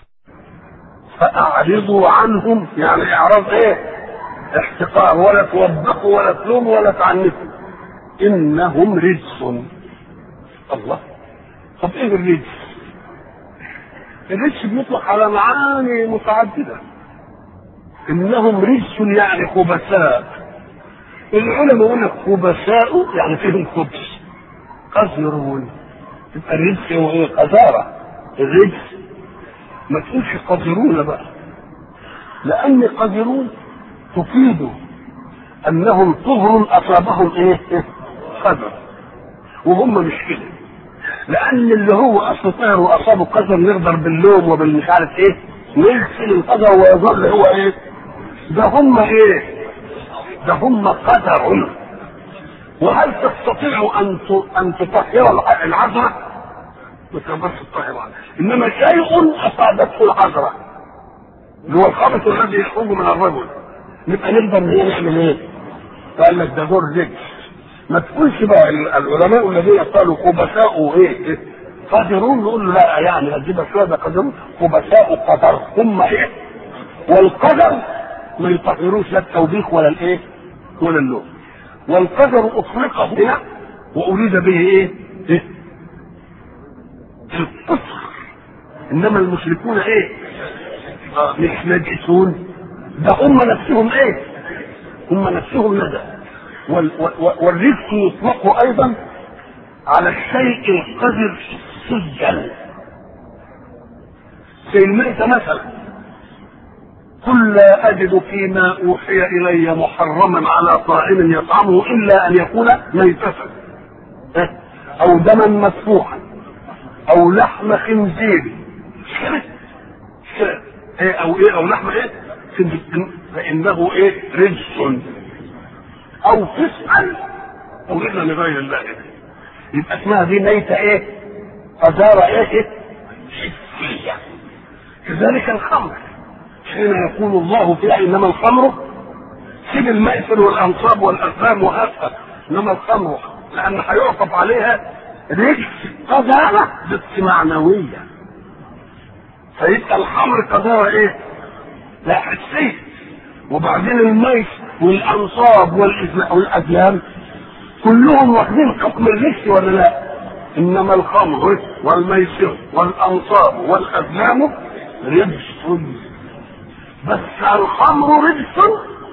فاعرضوا عنهم يعني اعراض ايه؟ احتقار ولا توبخوا ولا تلوموا ولا تعنفوا انهم رجس الله طب ايه الرجس الرجس بيطلق على معاني متعدده انهم رجس يعني خبثاء العلماء يقول لك خبثاء يعني فيهم خبث قذرون يبقى الرجس هو ايه قذاره الرجس ما تقولش قذرون بقى لان قذرون تفيد انهم طهر اصابهم ايه قدر وهم مش كده لان اللي هو اصل طهر واصابه قدر يقدر باللوم وبالمش عارف ايه يغسل القدر ويظل هو ايه ده هم ايه ده هم قدر وهل تستطيع ان ان تطهر العذراء ما تقدرش تطهر انما شيء اصابته العذراء اللي هو الخبث الذي يخرج من الرجل نبقى نقدر نعمل ايه؟ قال لك ده دور رجس ما تقولش بقى العلماء الذين قالوا خبثاء ايه؟ قادرون نقول له لا يعني هتجيبها شويه ده قادرون خبثاء قدر هم ايه؟ والقدر ما يطهروش لا التوبيخ ولا الايه؟ ولا اللوم والقدر اطلق هنا واريد به ايه؟ ايه؟ الكفر انما المشركون ايه؟ مش نجسون ده هم نفسهم ايه هم نفسهم ندى والرزق يطلق ايضا على الشيء القذر سجل زي الميتة مثلا قل لا أجد فيما أوحي إلي محرما على طاعم يطعمه إلا أن يكون ميتة أو دما مسفوحا أو لحم خنزير إيه أو إيه أو لحم إيه فإنه إيه رجس أو فسقا أو إلا لغير الله يبقى اسمها دي ميتة إيه؟ قذارة إيه؟ حسية كذلك الخمر حين يقول الله فيها انما الخمر سيب الميسر والانصاب والازلام وهكذا انما الخمر لان هيعطف عليها رجس قذاره بس معنويه فيبقى الخمر قذاره ايه؟ لا حسيه وبعدين الميس والانصاب والازلام كلهم واخدين حكم الرجس ولا لا؟ انما الخمر والميسر والانصاب والازلام رجس بس الخمر رجس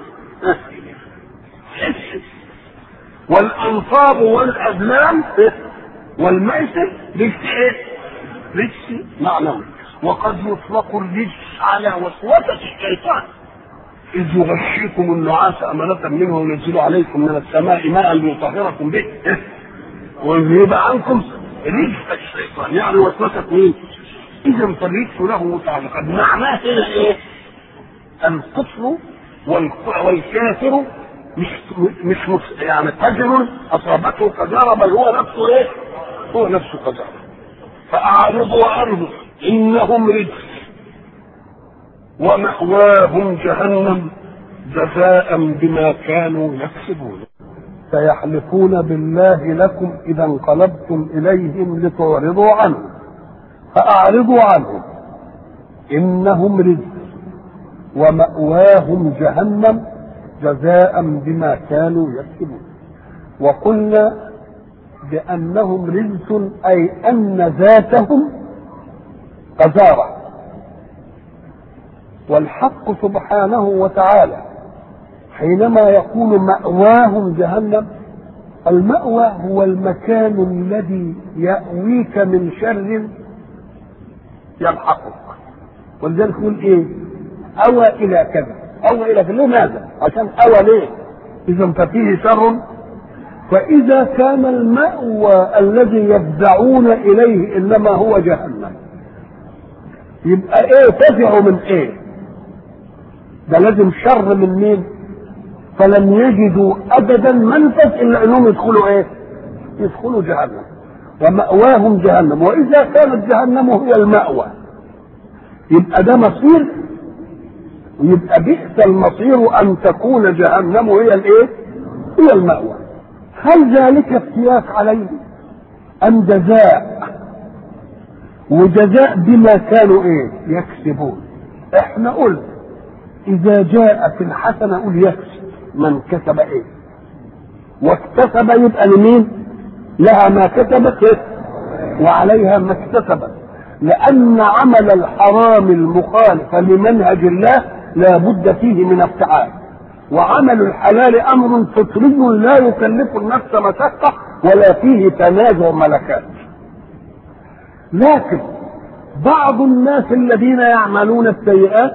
حسي والانصاب والازلام والميسر رجس ايه؟ رجس معنوي وقد يطلق الرجس على وسوسه الشيطان إذ يغشيكم النعاس أمانة منه وينزل عليكم من السماء ماء ليطهركم به ويذهب عنكم رجس الشيطان يعني وسوسة مين؟ إذا فالرجس له متعلقات معناه هنا إيه؟ الكفر والكافر مش مش يعني قدر اصابته قدر بل هو نفسه ايه؟ هو نفسه قدر فاعرضوا وارضوا انهم رجس ومأواهم جهنم جزاء بما كانوا يكسبون سيحلفون بالله لكم إذا انقلبتم إليهم لتعرضوا عنهم فأعرضوا عنهم إنهم رجس ومأواهم جهنم جزاء بما كانوا يكسبون وقلنا بأنهم رجس أي أن ذاتهم قذارة والحق سبحانه وتعالى حينما يقول مأواهم جهنم المأوى هو المكان الذي يأويك من شر يلحقك ولذلك يقول ايه أوى إلى كذا أوى إلى كذا لماذا؟ عشان أوى ليه؟ إذا ففيه شر فإذا كان المأوى الذي يفزعون إليه إنما هو جهنم يبقى إيه فزعوا من إيه؟ ده لازم شر من مين؟ فلم يجدوا ابدا منفذ الا انهم يدخلوا ايه؟ يدخلوا جهنم ومأواهم جهنم واذا كانت جهنم هي المأوى يبقى ده مصير ويبقى بئس المصير ان تكون جهنم هي الايه؟ هي المأوى هل ذلك افتياك عليه ام جزاء وجزاء بما كانوا ايه؟ يكسبون احنا قلنا إذا جاء في الحسنة قول يكسب من كسب إيه واكتسب يبقى لمين لها ما كسبت إيه؟ وعليها ما اكتسبت لأن عمل الحرام المخالف لمنهج الله لا بد فيه من افتعال وعمل الحلال أمر فطري لا يكلف النفس مشقة ولا فيه تنازع ملكات لكن بعض الناس الذين يعملون السيئات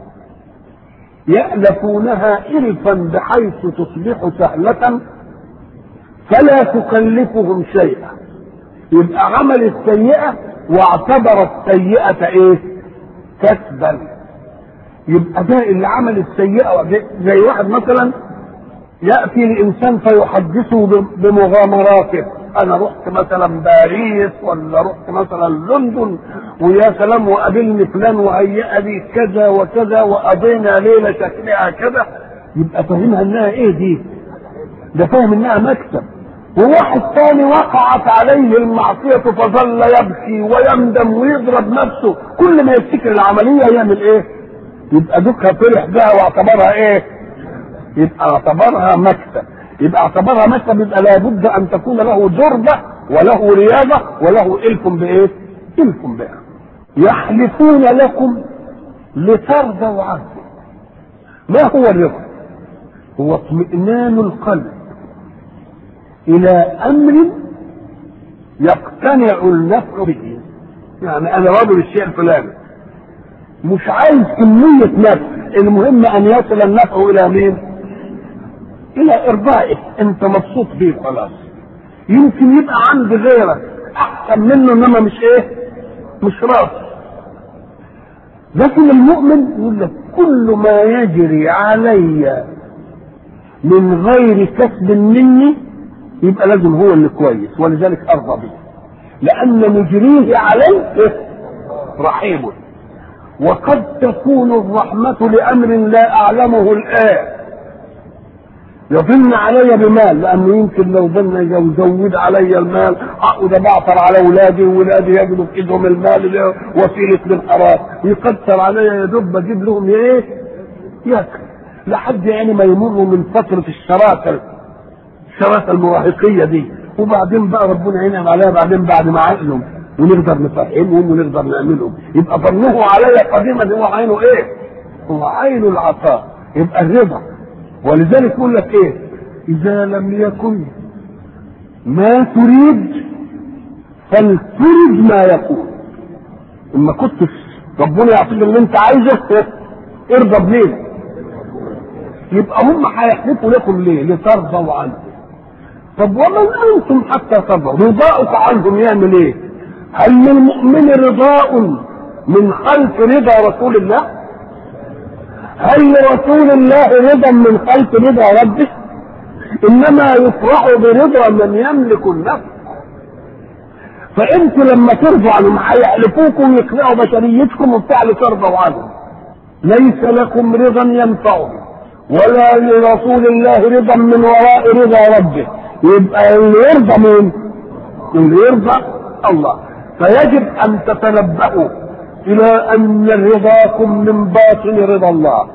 يألفونها إلفا بحيث تصبح سهلة فلا تكلفهم شيئا يبقى عمل السيئة واعتبر السيئة ايه كسبا يبقى ده اللي عمل السيئة زي واحد مثلا يأتي الإنسان فيحدثه بمغامراته أنا رحت مثلا باريس ولا رحت مثلا لندن ويا سلام وقابلني فلان وهيأ لي كذا وكذا وقضينا ليلة شكلها كذا يبقى فاهمها إنها إيه دي؟ ده فاهم إنها مكسب وواحد ثاني وقعت عليه المعصية فظل يبكي ويندم ويضرب نفسه كل ما يفتكر العملية يعمل إيه؟ يبقى دوكها فرح بها واعتبرها إيه؟ يبقى اعتبرها مكسب يبقى اعتبرها مكسب يبقى لابد ان تكون له دربه وله رياضه وله الف بايه؟ الف بها يحلفون لكم لترضوا عنه ما هو الرضا؟ هو اطمئنان القلب الى امر يقتنع النفع به يعني انا راضي بالشيء الفلاني مش عايز كمية نفع المهم ان يصل النفع الى مين الى ارضائه انت مبسوط بيه خلاص يمكن يبقى عند غيرك احسن منه انما مش ايه مش راضي لكن المؤمن يقول لك كل ما يجري علي من غير كسب مني يبقى لازم هو اللي كويس ولذلك ارضى به لان مجريه عليه رحيم وقد تكون الرحمة لأمر لا أعلمه الآن يظن علي بمال لأنه يمكن لو ظن يزود علي المال أقعد بعثر على أولادي وولادي يجدوا في إيدهم المال وسيلة للحرام يكثر علي يا دوب بجيب لهم إيه؟ ياكل لحد يعني ما يمروا من فترة الشراكة الشراكة المراهقية دي وبعدين بقى ربنا ينعم عليها بعدين بعد ما عقلهم ونقدر نفهمهم ونقدر نعملهم يبقى ظنه علي قديما هو عينه ايه؟ هو عين العطاء يبقى الرضا ولذلك يقول لك ايه؟ اذا لم يكن ما تريد فلترد ما يكون اما كنت ربنا يعطيك اللي انت عايزه ارضى بليه يبقى هم هيحلفوا لكم ليه؟ لترضوا عنه طب ومن انتم حتى ترضوا رضاؤك عنهم يعمل ايه؟ هل للمؤمن رضاء من خلف رضا رسول الله؟ هل لرسول الله رضا من خلف رضا ربه؟ انما يفرح برضا من يملك النفس فانتوا لما ترضوا عنهم هيحلفوكم ويقنعوا بشريتكم وبتاع لترضوا عنهم ليس لكم رضا ينفعهم ولا لرسول الله رضا من وراء رضا ربه يبقى اللي يرضى مين؟ اللي يرضى الله فيجب ان تتنبهوا الى ان رضاكم من باطن رضا الله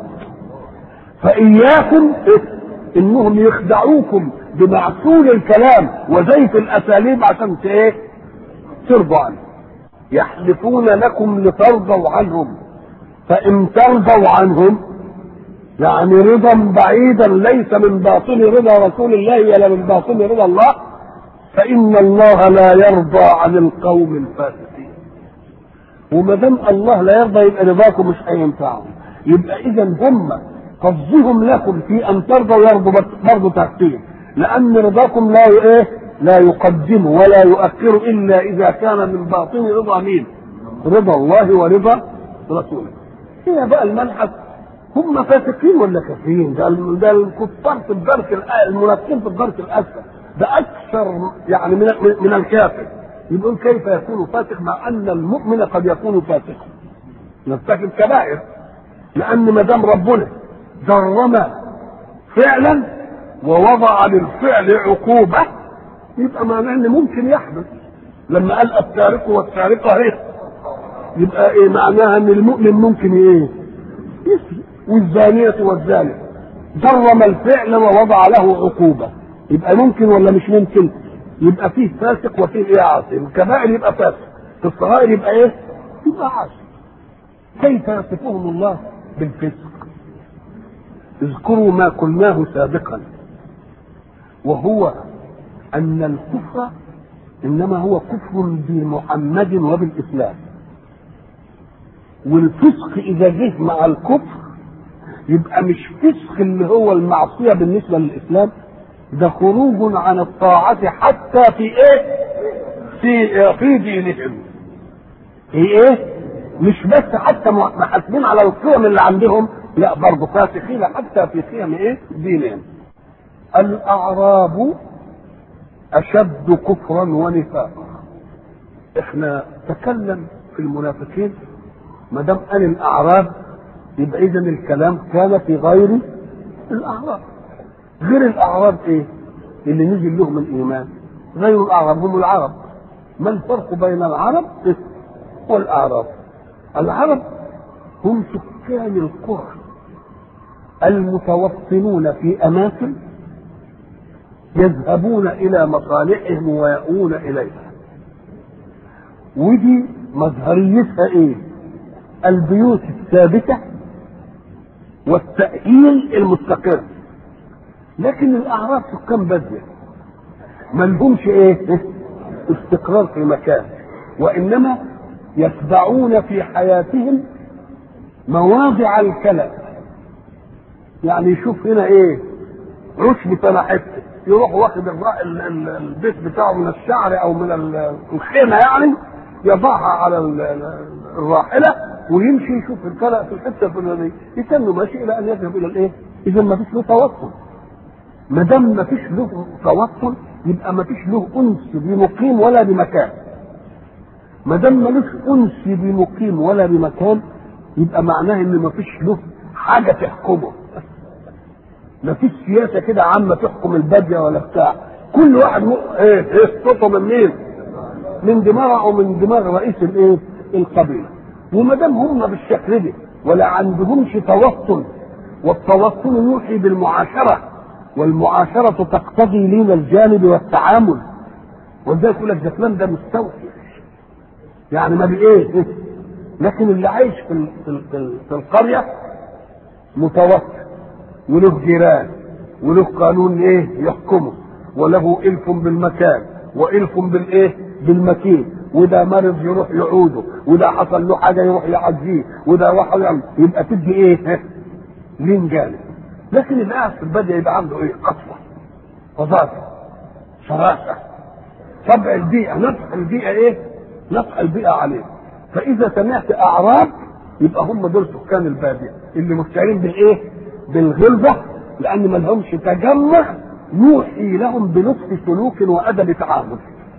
فاياكم انهم يخدعوكم بمعسول الكلام وزيف الاساليب عشان ايه؟ ترضوا عنه يحلفون لكم لترضوا عنهم فان ترضوا عنهم يعني رضا بعيدا ليس من باطن رضا رسول الله ولا من باطن رضا الله فإن الله لا يرضى عن القوم الفاسقين وما دام الله لا يرضى يبقى رضاكم مش هينفعهم يبقى إذا هم قصدهم لكم في أن ترضوا يرضوا برضه تحقيق لأن رضاكم لا إيه لا يقدم ولا يؤخر إلا إذا كان من باطن رضا مين؟ رضا الله ورضا رسوله. هي بقى الملحق هم فاسقين ولا كافرين؟ ده ده الكفار في الدرك المنافقين في الدرك الاسفل ده اكثر يعني من من الكافر يقول كيف يكون فاسق مع ان المؤمن قد يكون فاسقا نرتكب كبائر لان ما دام ربنا جرم فعلا ووضع للفعل عقوبه يبقى معناه ان ممكن يحدث لما قال السارق والسارقه ايه يبقى ايه معناها ان المؤمن ممكن ايه يسرق والزانية والزاني جرم الفعل ووضع له عقوبة يبقى ممكن ولا مش ممكن يبقى فيه فاسق وفيه ايه عاصي الكبائر يبقى فاسق في الصغائر يبقى ايه يبقى عاصي كيف يصفهم الله بالفسق اذكروا ما قلناه سابقا وهو ان الكفر انما هو كفر بمحمد وبالاسلام والفسق اذا جه مع الكفر يبقى مش فسق اللي هو المعصية بالنسبة للإسلام ده خروج عن الطاعة حتى في إيه؟ في في دينهم. في إيه؟ مش بس حتى محاسبين على القيم اللي عندهم لا برضه فاسقين حتى في قيم إيه؟ دينهم. الأعراب أشد كفرا ونفاقا. إحنا تكلم في المنافقين ما دام قال الأعراب يبقى اذا الكلام كان في غير الاعراب غير الاعراب ايه اللي نزل لهم الايمان غير الاعراب هم العرب ما الفرق بين العرب والاعراب العرب هم سكان القرى المتوطنون في اماكن يذهبون الى مصالحهم ويأوون اليها ودي مظهريتها ايه البيوت الثابته والتأهيل المستقر لكن الأعراب سكان بادية ما لهمش إيه؟ استقرار في مكان وإنما يتبعون في حياتهم مواضع الكلى يعني يشوف هنا إيه؟ عشب أنا حتة يروح واخد البيت بتاعه من الشعر أو من الخيمة يعني يضعها على الراحلة ويمشي يشوف الكلى في الحته الفلانيه يتنه ماشي الى ان يذهب الى الايه؟ اذا ما فيش له توطن ما دام ما فيش له توطن يبقى ما فيش له انس بمقيم ولا بمكان ما دام ملوش انس بمقيم ولا بمكان يبقى معناه ان مفيش له حاجه تحكمه مفيش سياسه كده عامه تحكم الباديه ولا بتاع كل واحد م... ايه ايه صوته من مين؟ من دماغه او من دماغ رئيس الايه؟ القبيله وما دام هم بالشكل ده ولا عندهمش توطن والتوطن يوحي بالمعاشره والمعاشره تقتضي لين الجانب والتعامل ولذلك يقول لك ده فلان ده مستوحي يعني ما بايه لكن اللي عايش في ال- في ال- في ال- في القريه متوطن وله جيران وله قانون ايه يحكمه وله الف بالمكان والف بالايه بالمكين وده مرض يروح يعوده وده حصل له حاجه يروح يعزيه وده راح يعمل يبقى تدي ايه لين جانب لكن اللي قاعد في الباديه يبقى عنده ايه قسوه فظاظه شراسه طبع البيئه نطق البيئه ايه نطق البيئه عليه فاذا سمعت اعراب يبقى هم دول سكان الباديه اللي مشتعرين بالايه بالغلظه لان ما لهمش تجمع يوحي لهم بلطف سلوك وادب تعامل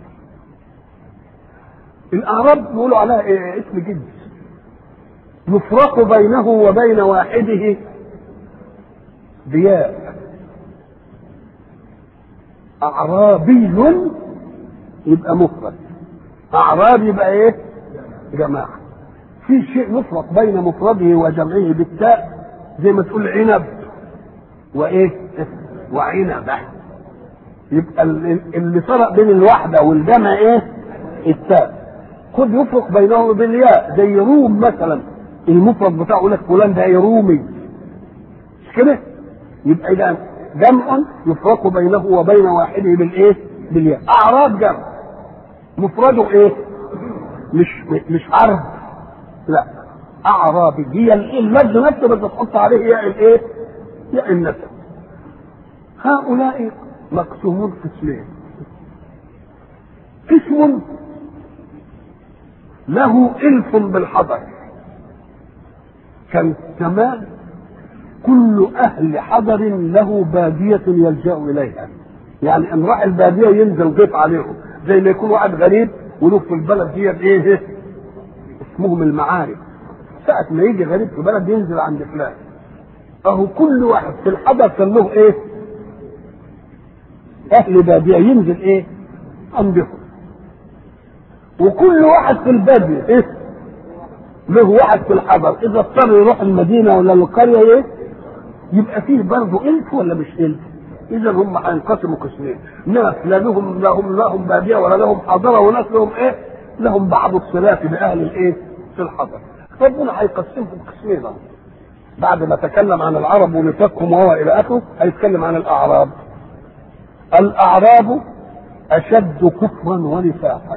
الاعراب بيقولوا عليها إيه اسم جنس يفرق بينه وبين واحده ضياء اعرابي يبقى مفرد اعراب يبقى ايه جماعه في شيء يفرق بين مفرده وجمعه بالتاء زي ما تقول عنب وايه وعنبه يبقى ال- اللي فرق بين الوحده والجمع ايه التاء خد يفرق بينه بالياء زي روم مثلا المفرد بتاعه يقول لك فلان ده رومي مش كده يبقى اذا جمع يفرق بينه وبين واحده بالايه بالياء اعراب جمع مفرده ايه مش مش عرب لا اعرابي هي اللفظ نفسه بس تحط عليه ياء الايه ياء النسب هؤلاء مقسومون قسمين قسم له الف بالحضر كان زمان كل اهل حضر له باديه يلجا اليها يعني ان راح الباديه ينزل ضيف عليهم زي ما يكون واحد غريب وله في البلد دي ايه اسمهم المعارف ساعة ما يجي غريب في بلد ينزل عند فلان اهو كل واحد في الحضر كان له ايه اهل باديه ينزل ايه عندهم وكل واحد في الباديه ايه له واحد في الحضر اذا اضطر يروح المدينه ولا القريه ايه يبقى فيه برضه الف ولا مش الف اذا هم هينقسموا قسمين ناس لا لهم لهم لهم باديه ولا لهم حضره وناس لهم ايه لهم بعض الصلات باهل الايه في الحضر ربنا هيقسمهم قسمين أهو. بعد ما تكلم عن العرب ونفاقهم وهو الى اخره هيتكلم عن الاعراب الاعراب اشد كفرا ونفاقا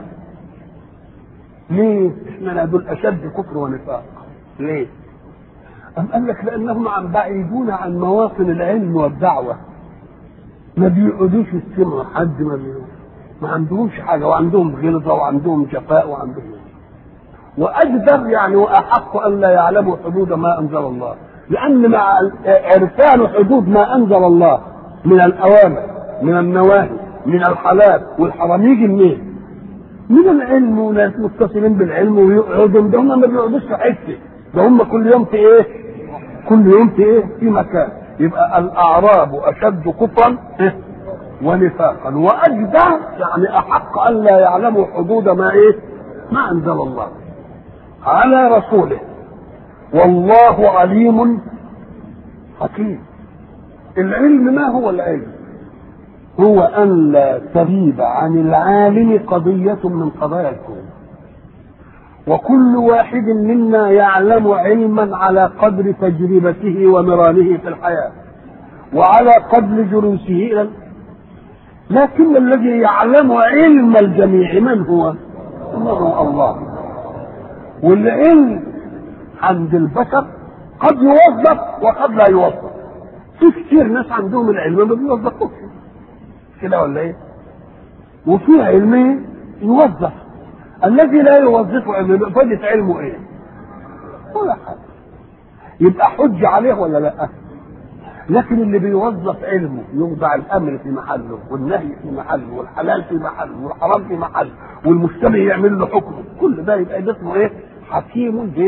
ليه؟ احنا دول اشد كفر ونفاق ليه؟ أم قال لك لانهم عن بعيدون عن مواطن العلم والدعوه ما بيقعدوش يستمعوا حد ما بيقعدوش ما عندهمش حاجه وعندهم غلظه وعندهم جفاء وعندهم واجدر يعني واحق ان لا يعلموا حدود ما انزل الله لان مع عرفان حدود ما انزل الله من الاوامر من النواهي من الحلال والحرام يجي منين؟ من العلم وناس متصلين بالعلم ويقعدوا ده هم ما بيقعدوش في حته ده هم كل يوم في ايه؟ كل يوم في ايه؟ في مكان يبقى الاعراب اشد كفرا إيه؟ ونفاقا واجدع يعني احق ان لا يعلموا حدود ما ايه؟ ما انزل الله على رسوله والله عليم حكيم العلم ما هو العلم هو ان لا تغيب عن العالم قضيه من قضايا الكون وكل واحد منا يعلم علما على قدر تجربته ومرانه في الحياه وعلى قدر جلوسه الى لكن الذي يعلم علم الجميع من هو؟ هو الله والعلم عند البشر قد يوظف وقد لا يوظف في كتير ناس عندهم العلم ما بيوظفوش كده ولا ايه؟ وفي علم يوظف الذي لا يوظف علمه فائدة علمه ايه؟ ولا حاجة يبقى حج عليه ولا لا؟ لكن اللي بيوظف علمه يوضع الامر في محله والنهي في محله والحلال في محله والحرام في محله والمجتمع يعمل له حكمه كل ده يبقى ده اسمه ايه؟ حكيم ايه؟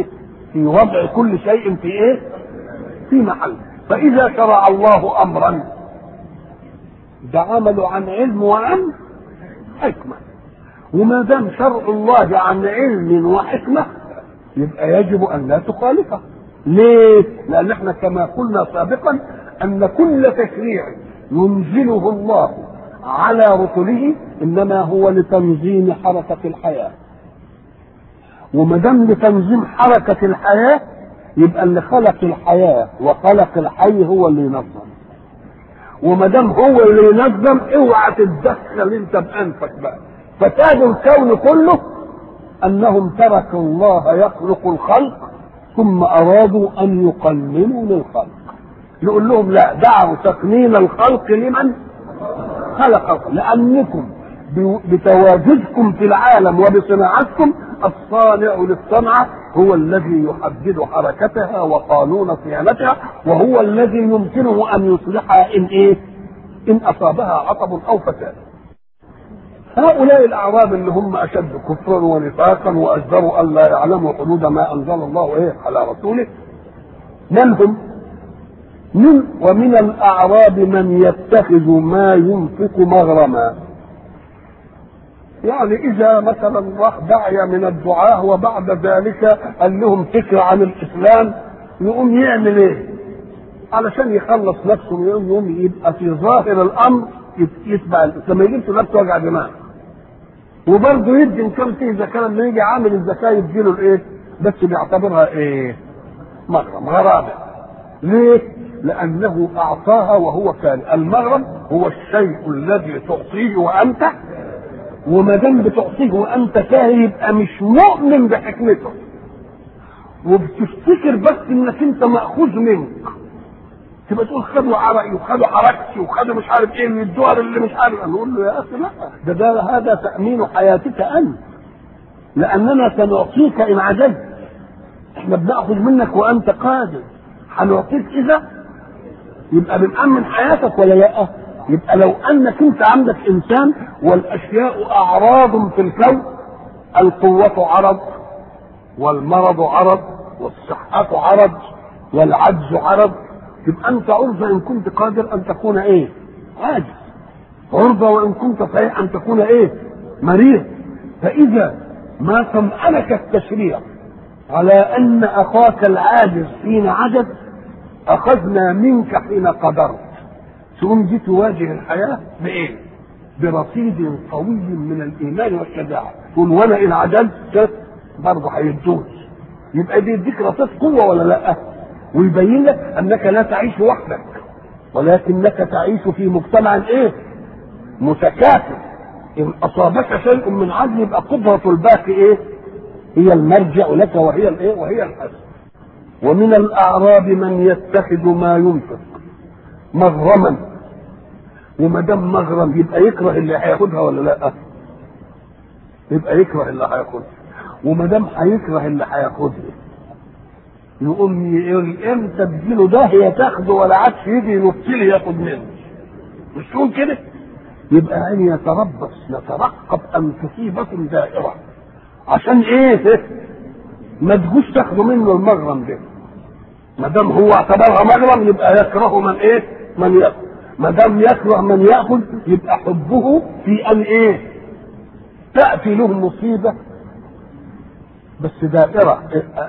في وضع كل شيء في ايه في محل فاذا شرع الله امرا ده عمله عن علم وعن حكمه وما دام شرع الله عن علم وحكمه يبقى يجب ان لا تخالفه ليه لان احنا كما قلنا سابقا ان كل تشريع ينزله الله على رسله انما هو لتنظيم حركه الحياه وما دام لتنظيم حركه الحياه يبقى اللي خلق الحياه وخلق الحي هو اللي ينظم وما دام هو اللي ينظم اوعى تتدخل انت بانفك بقى فتاج الكون كله انهم تركوا الله يخلق الخلق ثم ارادوا ان يقننوا للخلق يقول لهم لا دعوا تقنين الخلق لمن خلق الخلق لانكم بتواجدكم في العالم وبصناعتكم الصانع للصنعه هو الذي يحدد حركتها وقانون صيانتها وهو الذي يمكنه ان يصلحها ان ايه؟ ان اصابها عطب او فساد. هؤلاء الاعراب اللي هم اشد كفرا ونفاقا واجدروا ان لا يعلموا حدود ما انزل الله ايه على رسوله من هم؟ من ومن الاعراب من يتخذ ما ينفق مغرما يعني اذا مثلا راح داعيه من الدعاه وبعد ذلك قال لهم فكره عن الاسلام يقوم يعمل ايه؟ علشان يخلص نفسه يقوم يقوم يبقى في ظاهر الامر يتبع الاسلام ما يجيبش نفسه وجع دماغ وبرضه يدي ان كان فيه زكاه لما يجي عامل الزكاه يديله الايه؟ بس بيعتبرها ايه؟ مغرم غرابه ليه؟ لانه اعطاها وهو كان المغرم هو الشيء الذي تعطيه وانت وما دام بتعطيه وانت كاهن يبقى مش مؤمن بحكمته وبتفتكر بس انك انت ماخوذ منك تبقى تقول خدوا عرقي وخدوا حركتي وخدوا مش عارف ايه من الدول اللي مش عارف نقول له يا اخي لا ده, ده هذا تامين حياتك انت لاننا سنعطيك ان عجزت احنا بناخذ منك وانت قادر هنعطيك اذا يبقى بنأمن حياتك ولا لا؟ يبقى لو انك انت عندك انسان والاشياء اعراض في الكون القوة عرض والمرض عرض والصحة عرض والعجز عرض يبقى انت عرضة ان كنت قادر ان تكون ايه؟ عاجز عرضة وان كنت صحيح ان تكون ايه؟ مريض فاذا ما طمأنك التشريع على ان اخاك العاجز حين عجز اخذنا منك حين قدرت تقوم دي تواجه الحياه بايه؟ برصيد قوي من الايمان والشجاعه تقول وانا ان عجزت برضه هيدوس يبقى دي يديك رصيد قوه ولا لا؟ ويبين لك انك لا تعيش وحدك ولكنك تعيش في مجتمع ايه؟ متكافئ ان اصابك شيء من عجز يبقى قدره الباقي ايه؟ هي المرجع لك وهي الايه؟ وهي الحسن ومن الاعراب من يتخذ ما ينفق مغرما وما دام مغرم يبقى يكره اللي هياخدها ولا لا؟ يبقى يكره اللي هياخدها وما دام هيكره اللي هياخدها يقوم يقول امتى تجيله ده هي تاخده ولا عادش يجي ينط لي ياخد منه مش تقول كده؟ يبقى عين يتربص يترقب ان تصيبكم دائره عشان ايه؟ ما تجوش تاخدوا منه المغرم ده ما دام هو اعتبرها مغرم يبقى يكره من ايه؟ من ياخذ ما دام يكره من ياخذ يبقى حبه في ان ايه؟ تاتي له مصيبه بس دائره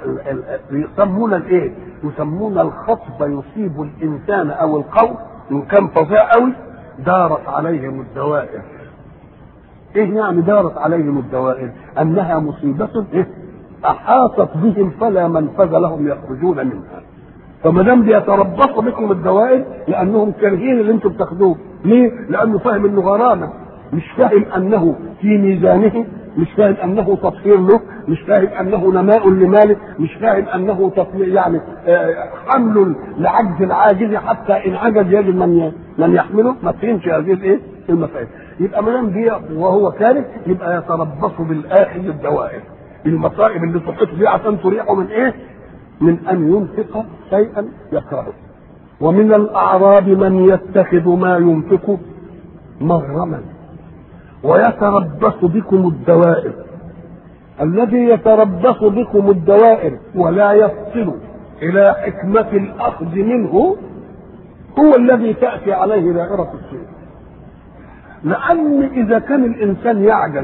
يسمون الايه؟ يسمون الخطب يصيب الانسان او القوم ان كان فظيع قوي دارت عليهم الدوائر. ايه يعني دارت عليهم الدوائر؟ انها مصيبه إيه؟ احاطت بهم فلا منفذ لهم يخرجون منها. فما دام بيتربصوا بكم الدوائر لانهم كارهين اللي انتم بتاخدوه، ليه؟ لانه فاهم انه غرامه، مش فاهم انه في ميزانه، مش فاهم انه تطهير له، مش فاهم انه نماء لماله، مش فاهم انه تطهير يعني حمل لعجز العاجز حتى ان عجز يجد من من يحمله، ما فهمش هذه الايه؟ المفاهيم. يبقى ما دام وهو كاره يبقى يتربص بالاخذ الدوائر. المصائب اللي تحيط بيه عشان تريحه من ايه؟ من ان ينفق شيئا يكرهه. ومن الاعراب من يتخذ ما ينفق مغرما ويتربص بكم الدوائر الذي يتربص بكم الدوائر ولا يصل الى حكمة الاخذ منه هو الذي تأتي عليه دائرة السوء لأن إذا كان الإنسان يعجز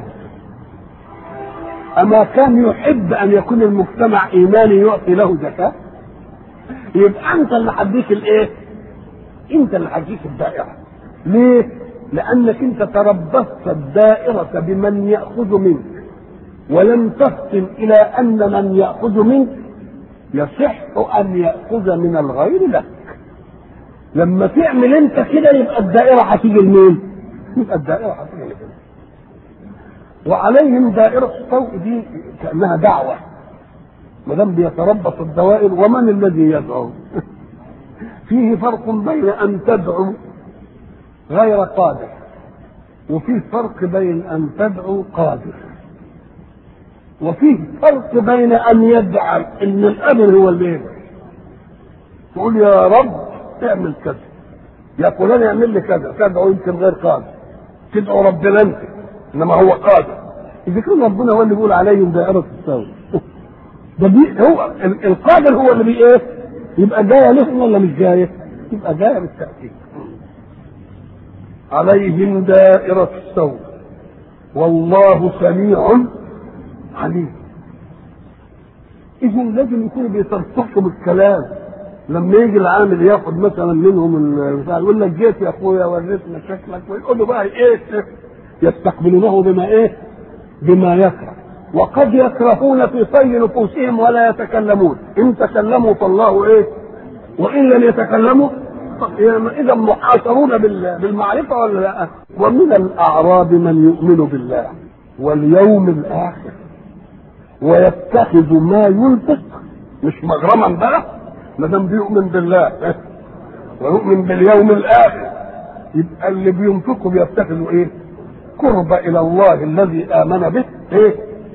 أما كان يحب أن يكون المجتمع إيماني يعطي له زكاة يبقى أنت اللي هديك الإيه؟ أنت اللي هديك الدائرة ليه؟ لأنك أنت تربصت الدائرة بمن يأخذ منك ولم تفطن إلى أن من يأخذ منك يصح أن يأخذ من الغير لك لما تعمل انت كده يبقى الدائره هتيجي لمين؟ يبقى الدائره هتيجي لمين؟ وعليهم دائره الصوت دي كانها دعوه ما دام بيتربص الدوائر ومن الذي يدعو؟ فيه فرق بين ان تدعو غير قادر وفيه فرق بين ان تدعو قادر وفيه فرق بين ان يجعل ان الامر هو اللي يدعو تقول يا رب اعمل كذا يا فلان اعمل لي كذا تدعو يمكن غير قادر تدعو ربنا انت انما هو قادر اذا كان ربنا هو اللي بيقول عليهم دائره السوء ده بي هو القادر هو اللي بي ايه يبقى جايه لهم ولا مش جايه يبقى جايه بالتاكيد عليهم دائرة السوء والله سميع عليم إذا لازم يكونوا بيترفقوا بالكلام لما يجي العامل ياخد مثلا منهم البتاع يقول لك جيت يا اخويا وريتنا شكلك ويقول له بقى ايه يستقبلونه بما ايه؟ بما يكره وقد يكرهون في طي نفوسهم ولا يتكلمون ان تكلموا فالله ايه؟ وان لم يتكلموا اذا محاصرون بالمعرفه ولا لا؟ ومن الاعراب من يؤمن بالله واليوم الاخر ويتخذ ما ينفق مش مغرما بقى ما دام بيؤمن بالله ويؤمن باليوم الاخر يبقى اللي بينفقوا بيتخذوا ايه؟ قرب الى الله الذي امن به ايه؟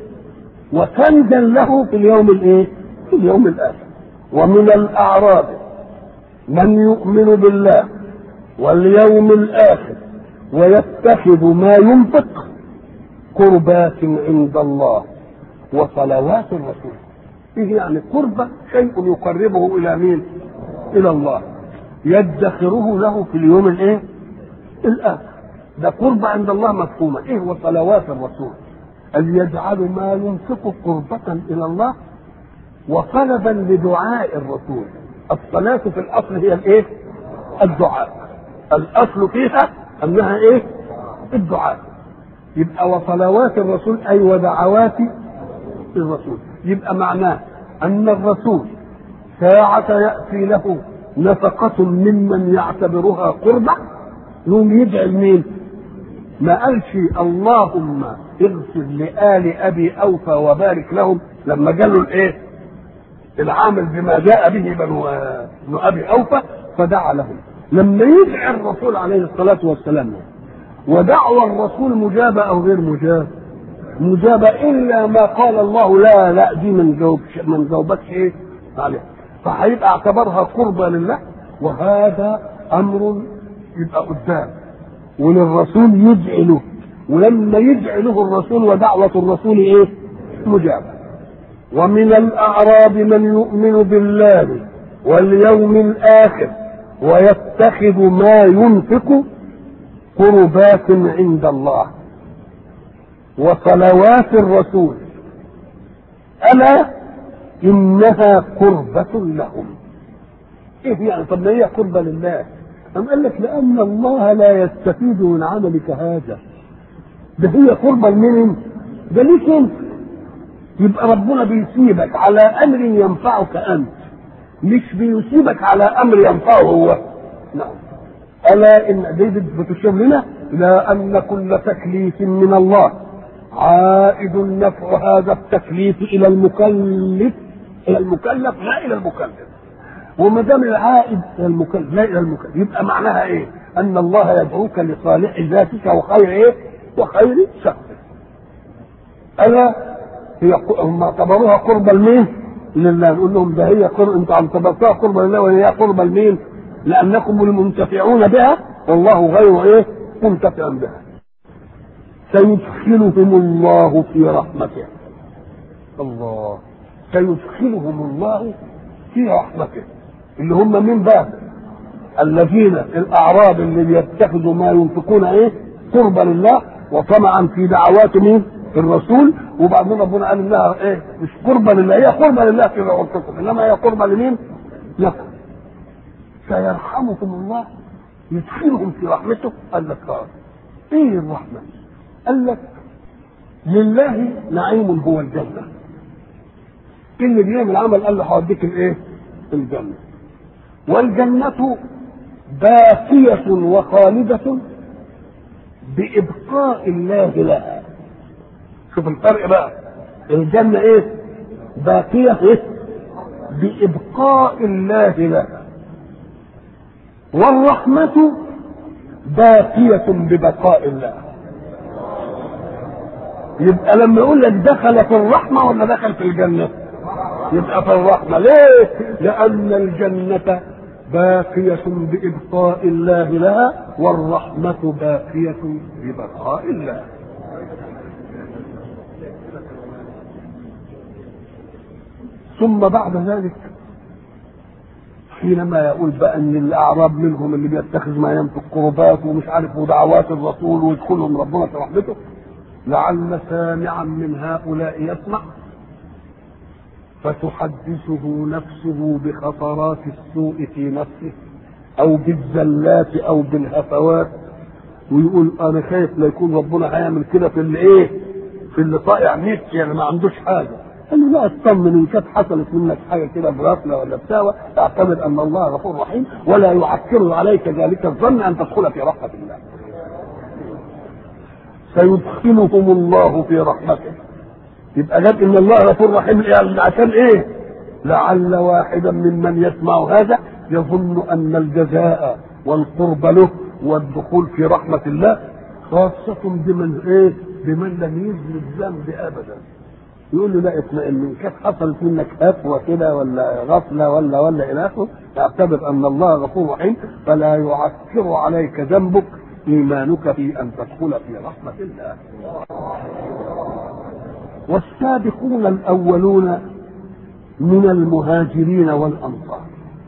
وكنزا له في اليوم الايه؟ في اليوم الاخر ومن الاعراب من يؤمن بالله واليوم الاخر ويتخذ ما ينفق قربات عند الله وصلوات الرسول ايه يعني قربة شيء يقربه الى مين الى الله يدخره له في اليوم الايه الاخر ده قربة عند الله مفهومة ايه هو صلوات الرسول أن يجعل ما ينفق قربة إلى الله وطلبا لدعاء الرسول الصلاة في الأصل هي الإيه؟ الدعاء الأصل فيها أنها إيه؟ الدعاء يبقى وصلوات الرسول أي ودعوات الرسول يبقى معناه أن الرسول ساعة يأتي له نفقة ممن يعتبرها قربة يوم يدعي مين؟ ما قالش اللهم اغفر لآل أبي أوفى وبارك لهم لما قالوا الإيه؟ العامل بما جاء به بنو بنو أبي أوفى فدعا لهم لما يدعي الرسول عليه الصلاة والسلام ودعوى الرسول مجابة أو غير مجابة مجابة إلا ما قال الله لا لا دي من جاوب من جاوبتش إيه عليه فهيبقى اعتبرها قربة لله وهذا أمر يبقى قدام وللرسول يدعي له ولما يدعي له الرسول ودعوة الرسول ايه؟ مجابة ومن الأعراب من يؤمن بالله واليوم الآخر ويتخذ ما ينفق قربات عند الله وصلوات الرسول ألا إنها قربة لهم إيه يعني طب ما هي قربة لله أم قال لك لأن الله لا يستفيد من عملك هذا ده هي قربة لمين؟ ده ليك انت يبقى ربنا بيسيبك على أمر ينفعك أنت مش بيسيبك على أمر ينفعه هو نعم ألا إن دي بتشير لنا لا أن كل تكليف من الله عائد نفع هذا التكليف إلى المكلف إلى المكلف لا إلى المكلف وما دام العائد الى المكلف لا الى المكلف يبقى معناها ايه؟ ان الله يدعوك لصالح ذاتك وخير ايه؟ وخير شخصك. الا هي هم اعتبروها قربة لمين؟ لله نقول لهم ده هي قرب انتوا اعتبرتوها قربة لله وهي قربة لمين؟ لانكم المنتفعون بها والله غير ايه؟ منتفع بها. سيدخلهم الله في رحمته. الله سيدخلهم الله في رحمته اللي هم من باب الذين الاعراب اللي بيتخذوا ما ينفقون ايه قربا لله وطمعا في دعوات مين الرسول وبعدين ربنا قال انها ايه مش قربا لله هي قربا لله في عرفكم انما هي قربا لمين لكم سيرحمكم الله يدخلهم في رحمته قال لك اه ايه الرحمه قال لك لله نعيم هو الجنه اللي بيعمل عمل قال له هوديك الايه الجنه والجنه باقيه وخالده بابقاء الله لها شوف الفرق بقى الجنه ايه باقيه ايه بابقاء الله لها والرحمه باقيه ببقاء الله يبقى لما يقول لك دخل في الرحمه ولا دخل في الجنه يبقى في الرحمه ليه لان الجنه باقية بإبقاء الله لها والرحمة باقية ببقاء الله ثم بعد ذلك حينما يقول بقى ان الاعراب منهم اللي بيتخذ ما ينفق قربات ومش عارف ودعوات الرسول ويدخلهم ربنا في رحمته لعل سامعا من هؤلاء يسمع فتحدثه نفسه بخطرات السوء في نفسه او بالزلات او بالهفوات ويقول انا خايف لا يكون ربنا هيعمل كده في اللي ايه في اللي طائع نفسي يعني ما عندوش حاجه قال له لا اطمن ان كانت حصلت منك حاجه كده بغفله ولا بتاوى اعتمد ان الله غفور رحيم ولا يعكر عليك ذلك الظن ان تدخل في رحمه الله سيدخلهم الله في رحمته يبقى جاب ان الله غفور رحيم يعني عشان ايه لعل واحدا ممن يسمع هذا يظن ان الجزاء والقرب له والدخول في رحمة الله خاصة بمن ايه بمن لم يذنب ذنب ابدا يقول له لا اطمئن ان كانت حصلت منك هفوه كده ولا غفله ولا ولا الى اخره اعتبر ان الله غفور رحيم فلا يعكر عليك ذنبك ايمانك في ان تدخل في رحمه الله والسابقون الاولون من المهاجرين والانصار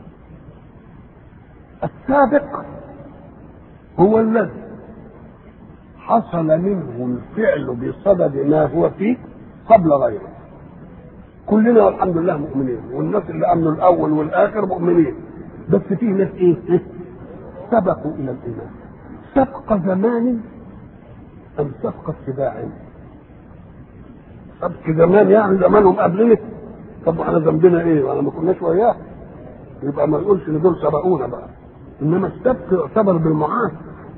السابق هو الذي حصل منه الفعل بصدد ما هو فيه قبل غيره كلنا والحمد لله مؤمنين والناس اللي امنوا الاول والاخر مؤمنين بس في ناس ايه سبقوا الى الايمان سبق زمان ام سبق اتباع سبق زمان يعني زمانهم قبلنا طب احنا ذنبنا ايه وانا ما كناش وياه يبقى ما نقولش ان دول سبقونا بقى انما السبق يعتبر بالمعاصي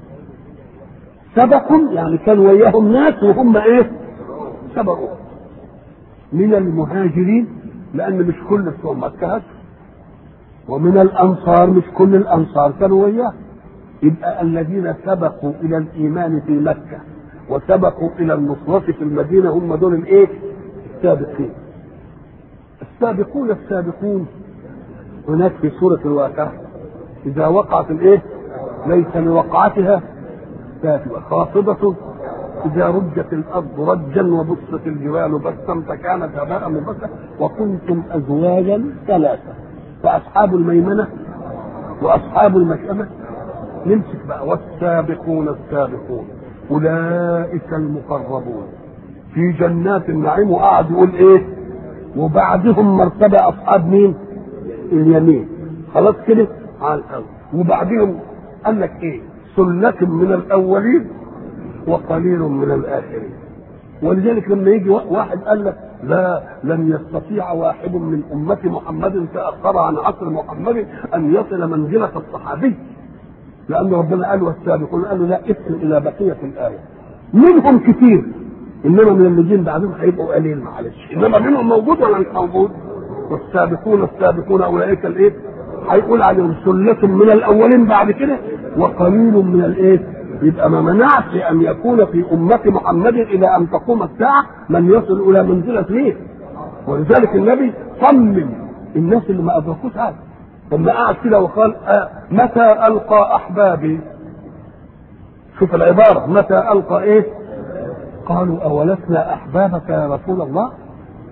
سبقوا يعني كان وياهم ناس وهم ايه سبقوا من المهاجرين لان مش كل بتوع مكه ومن الانصار مش كل الانصار كانوا وياه يبقى الذين سبقوا الى الايمان في مكه وسبقوا الى النصرة في المدينة هم دول الايه؟ السابقين. السابقون السابقون هناك في سورة الواقعة إذا وقعت الايه؟ ليس لوقعتها كافية خافضة إذا رجت الأرض رجا وبست الجبال بسا فكانت هباء منبثا وكنتم أزواجا ثلاثة فأصحاب الميمنة وأصحاب المشأمة نمسك بقى والسابقون السابقون أولئك المقربون في جنات النعيم وقعد يقول إيه وبعدهم مرتبة أصحاب مين اليمين خلاص كده على الأول وبعدهم قال لك إيه سلة من الأولين وقليل من الآخرين ولذلك لما يجي واحد قال لك لا لن يستطيع واحد من أمة محمد تأخر عن عصر محمد أن يصل منزلة الصحابي لأن ربنا قال والسابقون قالوا لا اسم إلى بقية الآية منهم كتير إنما من اللي جين بعدهم هيبقوا قليل معلش إنما منهم موجود ولا مش موجود والسابقون السابقون أولئك الإيه هيقول عليهم سلة من الأولين بعد كده وقليل من الإيه يبقى ما منعش ان يكون في امه محمد الى ان تقوم الساعه من يصل الى منزله مين ولذلك النبي صمم الناس اللي ما ادركوش هذا لما قعد كده وقال آه متى القى احبابي شوف العباره متى القى ايه قالوا اولسنا احبابك يا رسول الله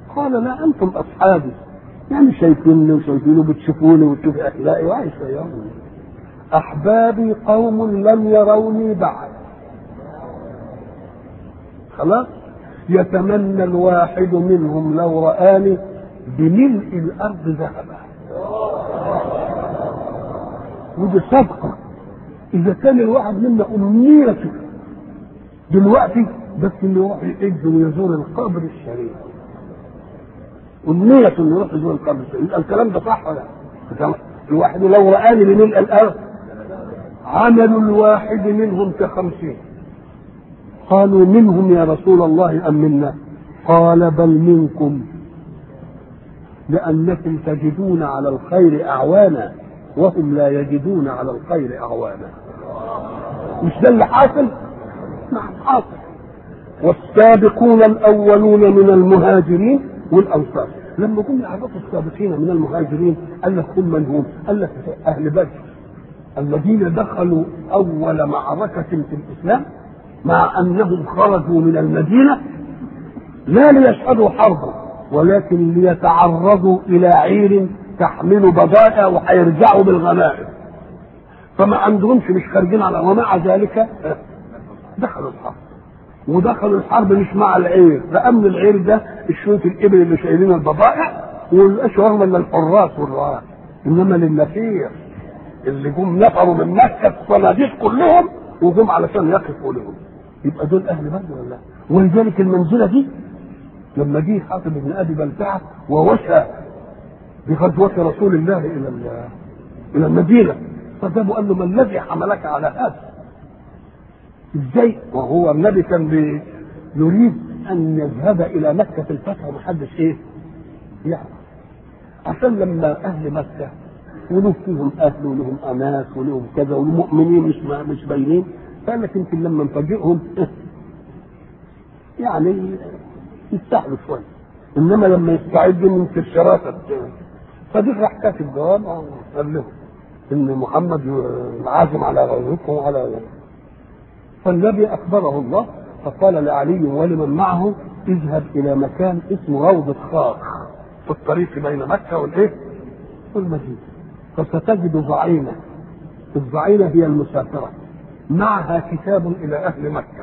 قال لا انتم اصحابي يعني شايفيني وشايفينه بتشوفوني وتشوف اخلاقي وعايش وياهم احبابي قوم لم يروني بعد خلاص يتمنى الواحد منهم لو رآني بملء الأرض ذهبا ودي صدقة إذا كان الواحد منا أمنيته دلوقتي بس إنه يروح يحج ويزور القبر الشريف أمنيته إنه يروح يزور القبر الشريف يبقى الكلام ده صح ولا لا؟ الواحد لو رآني بملء الأرض عمل الواحد منهم كخمسين قالوا منهم يا رسول الله أم منا قال بل منكم لأنكم تجدون على الخير أعوانا وهم لا يجدون على الخير أعوانا مش ده اللي حاصل؟ نعم حاصل والسابقون الأولون من المهاجرين والأنصار لما جم يعرفوا السابقين من المهاجرين قال لك هم من هم؟ قال لك أهل بدر الذين دخلوا أول معركة في الإسلام مع انهم خرجوا من المدينه لا ليشهدوا حربا ولكن ليتعرضوا الى عير تحمل بضائع وهيرجعوا بالغنائم فما عندهمش مش خارجين على ومع ذلك دخلوا الحرب ودخلوا الحرب مش مع العير لان العير ده الشوط الابل اللي شايلين البضائع والاشهر من الحراس والرعاة انما للنفير اللي جم نفروا من مكه الصناديق كلهم وجم علشان يقفوا لهم يبقى دول اهل بدر ولا لا ولذلك المنزله دي لما جه حاتم بن ابي بلتعه ووشى بغزوه رسول الله الى الى المدينه فجابوا قال له ما الذي حملك على هذا؟ ازاي؟ وهو النبي كان بي يريد ان يذهب الى مكه في الفتح ومحدش ايه؟ يعرف عشان لما اهل مكه ولهم فيهم اهل ولهم اناس ولهم كذا والمؤمنين مش مش باينين قال لك يمكن لما نفاجئهم يعني يستحلوا شويه انما لما يستعدوا من الشراسه فدي راح كاتب جواب قال لهم ان محمد عازم على غزوكم وعلى فالنبي اخبره الله فقال لعلي ولمن معه اذهب الى مكان اسمه روضه خاخ في الطريق بين مكه والايه؟ والمدينه فستجد ضعينه الضعينه هي المسافره معها كتاب الى اهل مكه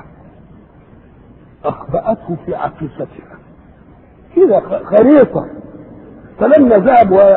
اخبأته في عقيصتها كده خريطه فلما ذهب و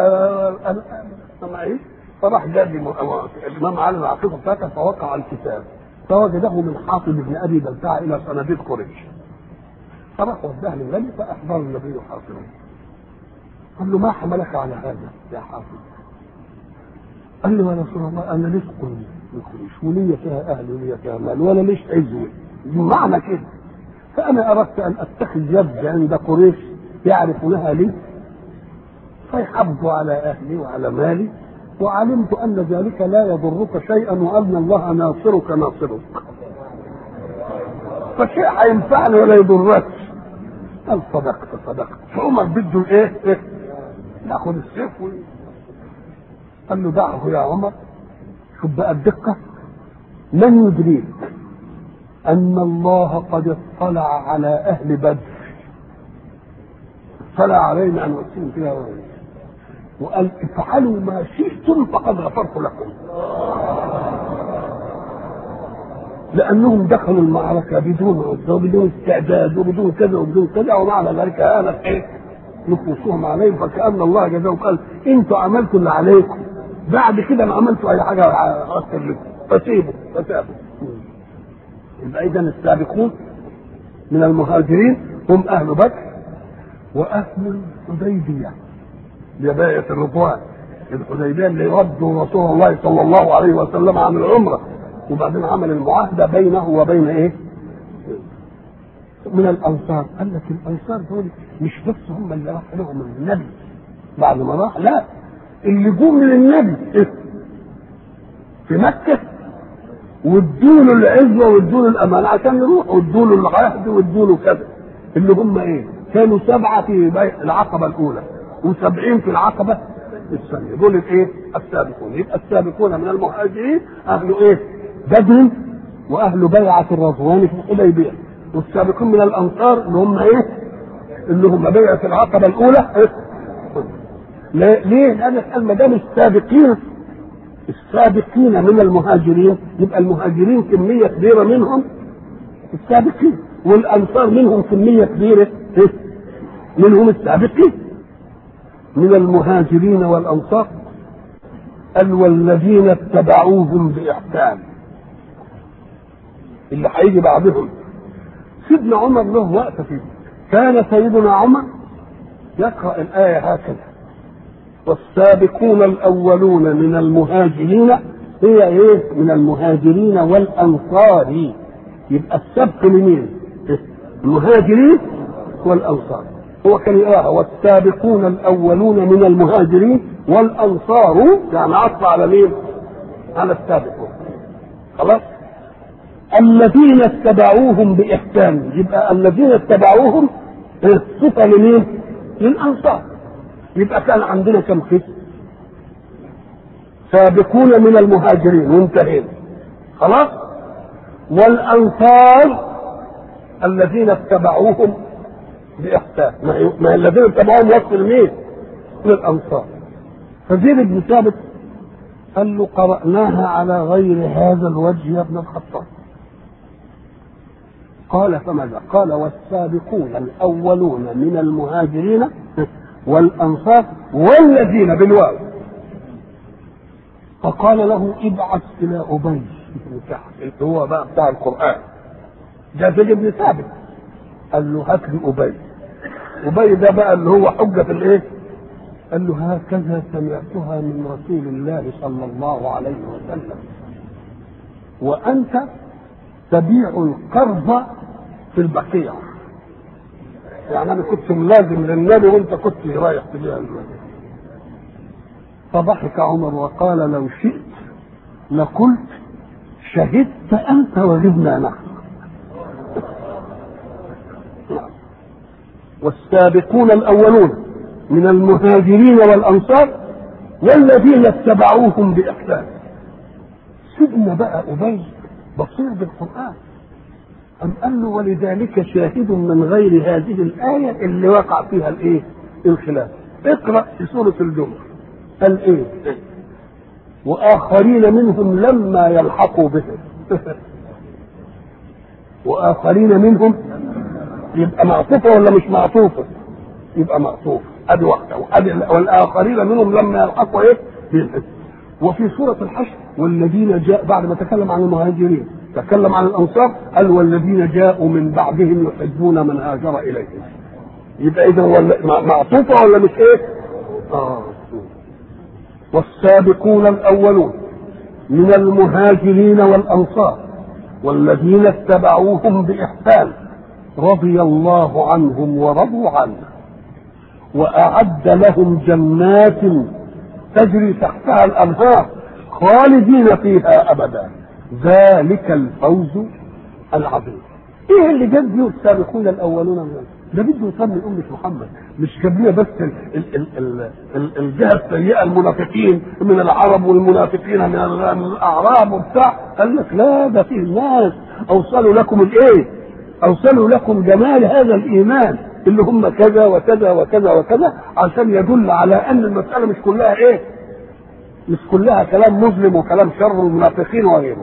فراح جاب الامام علي العقيده بتاعته فوقع الكتاب فوجده من حاطب بن ابي بلتعه الى صناديق قريش فراح وداه للنبي فاحضر النبي حاطبا قال له ما حملك على هذا يا حاطب قال له يا رسول الله انا ليش قلت لقريش ولي فيها اهل ولي فيها مال ولا ليش عزوه بمعنى كده فانا اردت ان اتخذ يد عند قريش يعرفونها لي فيحافظوا على اهلي وعلى مالي وعلمت ان ذلك لا يضرك شيئا وان الله ناصرك ناصرك فشيء هينفعني ولا يضركش قال صدقت صدقت فعمر بده ايه؟ ايه؟ ياخذ السيف و... قال له دعه يا عمر شوف بقى الدقة من يدريك أن الله قد اطلع على أهل بدر اطلع علينا أن نقسم فيها وقال افعلوا ما شئتم فقد غفرت لكم لأنهم دخلوا المعركة بدون عزة وبدون استعداد وبدون كذا وبدون كذا ومعنى ذلك هانت إيه؟ نفوسهم عليهم فكأن الله جزاهم قال أنتوا عملتوا اللي عليكم بعد كده ما عملتوا اي حاجه اكثر لكم فسيبوا فسابوا يبقى اذا السابقون من المهاجرين هم اهل بدر واهل الحديبيه لباية الرضوان الحديبيه اللي ردوا رسول الله صلى الله عليه وسلم عن العمره وبعدين عمل المعاهده بينه وبين ايه؟ من الانصار قال لك الانصار دول مش بس هم اللي راح لهم النبي بعد ما راح لا اللي جم للنبي في مكة وادوا له العزة وادوا له الأمان عشان يروح وادوا له العهد وادوا له كذا اللي هم ايه؟ كانوا سبعة في العقبة الأولى وسبعين في العقبة الثانية دول الايه؟ السابقون يبقى السابقون من المهاجرين أهل ايه؟ بدر وأهل بيعة الرضوان في الحديبية والسابقون من الأنصار اللي هم ايه؟ اللي هم بيعه العقبه الاولى إيه؟ لا- ليه؟ لان قال ما دام السابقين السابقين من المهاجرين يبقى المهاجرين كميه كبيره منهم السابقين والانصار منهم كميه كبيره إيه؟ منهم السابقين من المهاجرين والانصار قال والذين اتبعوهم باحسان اللي هيجي بعدهم سيدنا عمر له وقت فيه كان سيدنا عمر يقرا الايه هكذا والسابقون الاولون من المهاجرين هي ايه من المهاجرين والانصار يبقى السبق لمين المهاجرين والانصار هو كان يقراها والسابقون الاولون من المهاجرين والانصار يعني عطف على مين على السابقون خلاص الذين اتبعوهم باحسان يبقى الذين اتبعوهم إيه؟ صفه لمين للانصار يبقى كان عندنا كم قسم سابقون من المهاجرين وانتهينا خلاص والانصار الذين اتبعوهم باحسان ما هي- ما هي الذين اتبعوهم وصف لمين للانصار فزيد بن ثابت قال له قرأناها على غير هذا الوجه يا ابن الخطاب قال فماذا؟ قال والسابقون الأولون من المهاجرين والأنصار والذين بالواو فقال له ابعث إلى أبي بن كعب اللي هو بقى بتاع القرآن ده زيد بن ثابت قال له هات لي أبي أبي ده بقى اللي هو حجة الإيه؟ قال له هكذا سمعتها من رسول الله صلى الله عليه وسلم وأنت تبيع القرض في البقيع يعني أنا كنت ملازم للنبي وأنت كنت رايح تبيع النبي فضحك عمر وقال لو شئت لقلت شهدت أنت وغبنا نحن والسابقون الأولون من المهاجرين والأنصار والذين اتبعوهم بإحسان سيدنا بقى أبي بصير بالقرآن أم قال له ولذلك شاهد من غير هذه الآية اللي وقع فيها الإيه؟ الخلاف اقرأ في سورة الجمعة قال إيه؟ وآخرين منهم لما يلحقوا بهم وآخرين منهم يبقى معطوفة ولا مش معطوفة؟ يبقى معطوف ادي واحده وادي والاخرين منهم لما يلحقوا ايه؟ بهم. وفي سوره الحشر والذين جاء بعد ما تكلم عن المهاجرين تكلم عن الانصار قال والذين جاءوا من بعدهم يحبون من هاجر اليهم يبقى اذا هو معطوفه ولا مش ايه؟ اه والسابقون الاولون من المهاجرين والانصار والذين اتبعوهم باحسان رضي الله عنهم ورضوا عنه واعد لهم جنات تجري تحتها الانهار خالدين فيها ابدا ذلك الفوز العظيم ايه اللي جاب دي السابقون الاولون من ده بده يسمي أمة محمد مش جاب لنا بس ال ال ال ال ال الجهة السيئة المنافقين من العرب والمنافقين من ال- من الأعراب وبتاع قال لك لا ده فيه ناس أوصلوا لكم الإيه؟ أوصلوا لكم جمال هذا الإيمان اللي هم كذا وكذا وكذا وكذا عشان يدل على أن المسألة مش كلها إيه؟ مش كلها كلام مظلم وكلام شر المنافقين وغيره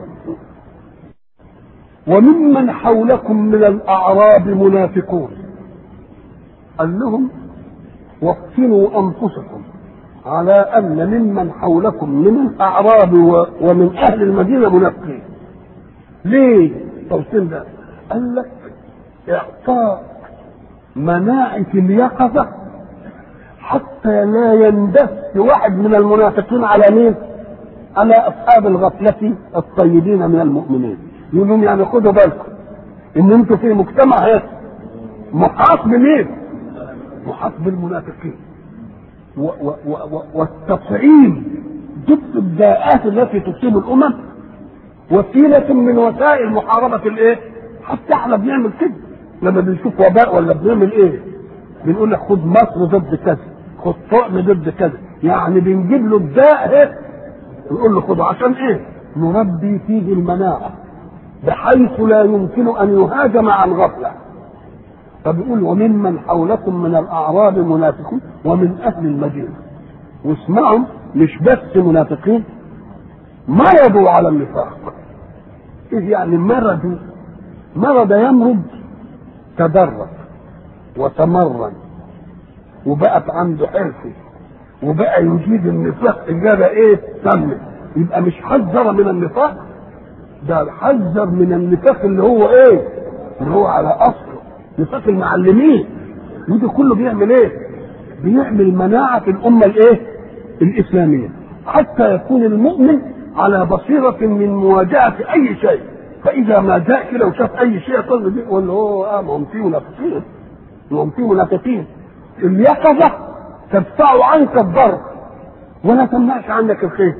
وممن حولكم من الأعراب منافقون قال لهم وفنوا أنفسكم على أن ممن حولكم من الأعراب و- ومن أهل المدينة منافقين ليه توصيل ده قال لك إعطاء مناعة اليقظة حتى لا يندس واحد من المنافقين على مين؟ على أصحاب الغفلة الطيبين من المؤمنين يقول لهم يعني خدوا بالكم إن أنتم في مجتمع هيك محاط بمين؟ محاط بالمنافقين و و و و والتطعيم ضد الداءات التي تصيب الامم وسيله من وسائل محاربه الايه؟ حتى احنا بنعمل كده لما بنشوف وباء ولا بنعمل ايه؟ بنقول لك خد مصر ضد كذا خد طعم ضد كذا يعني بنجيب له الداء هيك نقول له خده عشان ايه؟ نربي فيه المناعه بحيث لا يمكن ان يهاجم عن غفله فبيقول وممن حولكم من الاعراب منافقون ومن اهل المدينه واسمعوا مش بس منافقين مرضوا على النفاق ايه يعني مرضوا مرض يمرض تدرج وتمرن وبقت عنده حرفه وبقى يجيد النفاق اجابه ايه تم يبقى مش حذر من النفاق ده حذر من النفاق اللي هو ايه اللي هو على اصله نفاق المعلمين وده كله بيعمل ايه بيعمل مناعه في الامه الايه الاسلاميه حتى يكون المؤمن على بصيره من مواجهه اي شيء فاذا ما جاء كده وشاف اي شيء يقول به يقول هو اه ما هم في منافقين ما هم في منافقين اليقظه تدفع عنك الضر ولا تمنعش عنك الخير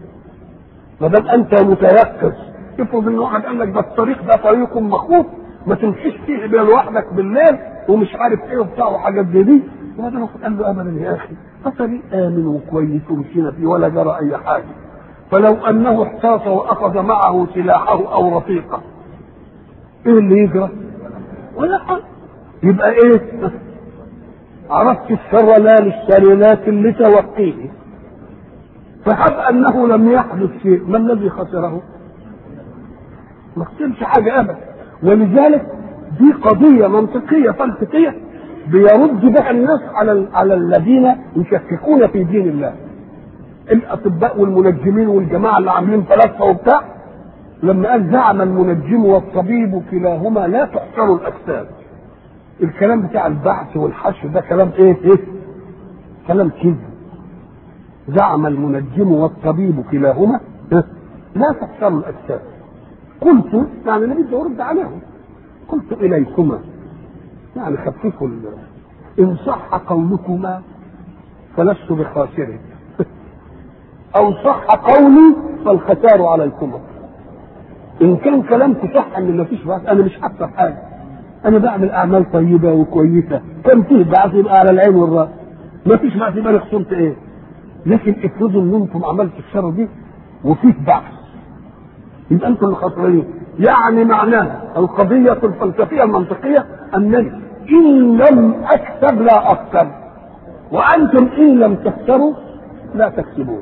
ما دام انت متيقظ افرض ان واحد قال لك ده الطريق ده طريق مخوف ما تمشيش فيه بيه لوحدك بالليل ومش عارف ايه وبتاع وحاجات زي دي وبعدين قال له ابدا يا اخي ده طريق امن وكويس ومشينا فيه ولا جرى اي حاجه فلو انه احتاط واخذ معه سلاحه او رفيقه ايه اللي يجرى؟ ولا حاجه يبقى ايه؟ عرفت الشر لا للشر لكن لتوقيه فحب انه لم يحدث شيء ما الذي خسره؟ ما خسرش حاجه ابدا ولذلك دي قضيه منطقيه فلسفيه بيرد بها الناس على على الذين يشككون في دين الله الاطباء والمنجمين والجماعه اللي عاملين فلاسفه وبتاع لما قال زعم المنجم والطبيب كلاهما لا تحشر الاجساد الكلام بتاع البعث والحشر ده كلام ايه ايه كلام كذب زعم المنجم والطبيب كلاهما لا تحشر الاجساد قلت يعني انا بدي ارد عليهم قلت اليكما يعني خففوا ان صح قولكما فلست بخاسر او صح قولي فالخسار عليكما ان كان كلامكم صح ان مفيش بعث انا مش هخسر حاجه انا بعمل اعمال طيبه وكويسه كان فيه بعث يبقى على العين والراس مفيش بعث يبقى انا خسرت ايه لكن افرضوا ان انتم عملتوا الشر دي وفيه بعث يبقى انتم اللي خسرانين يعني معناها القضيه الفلسفيه المنطقيه انني ان لم اكسب لا اكسب وانتم ان لم تكسبوا لا تكسبون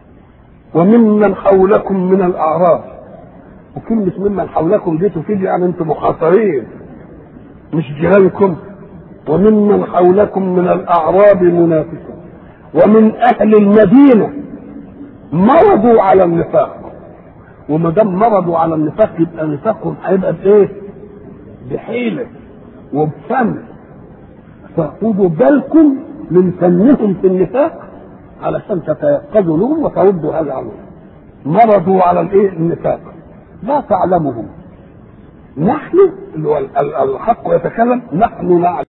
وممن حولكم من الاعراب وكلمة ممن حولكم دي تفيد يعني انتم محاصرين مش جيرانكم وممن حولكم من الاعراب منافقون ومن اهل المدينه مرضوا على النفاق وما دام مرضوا على النفاق يبقى نفاقهم هيبقى بايه؟ بحيله وبفن فخدوا بالكم من فنهم في النفاق علشان تتيقظوا لهم وتردوا هذا عنهم مرضوا على الايه؟ النفاق لا تعلمهم نحن اللي هو الحق يتكلم نحن نعلم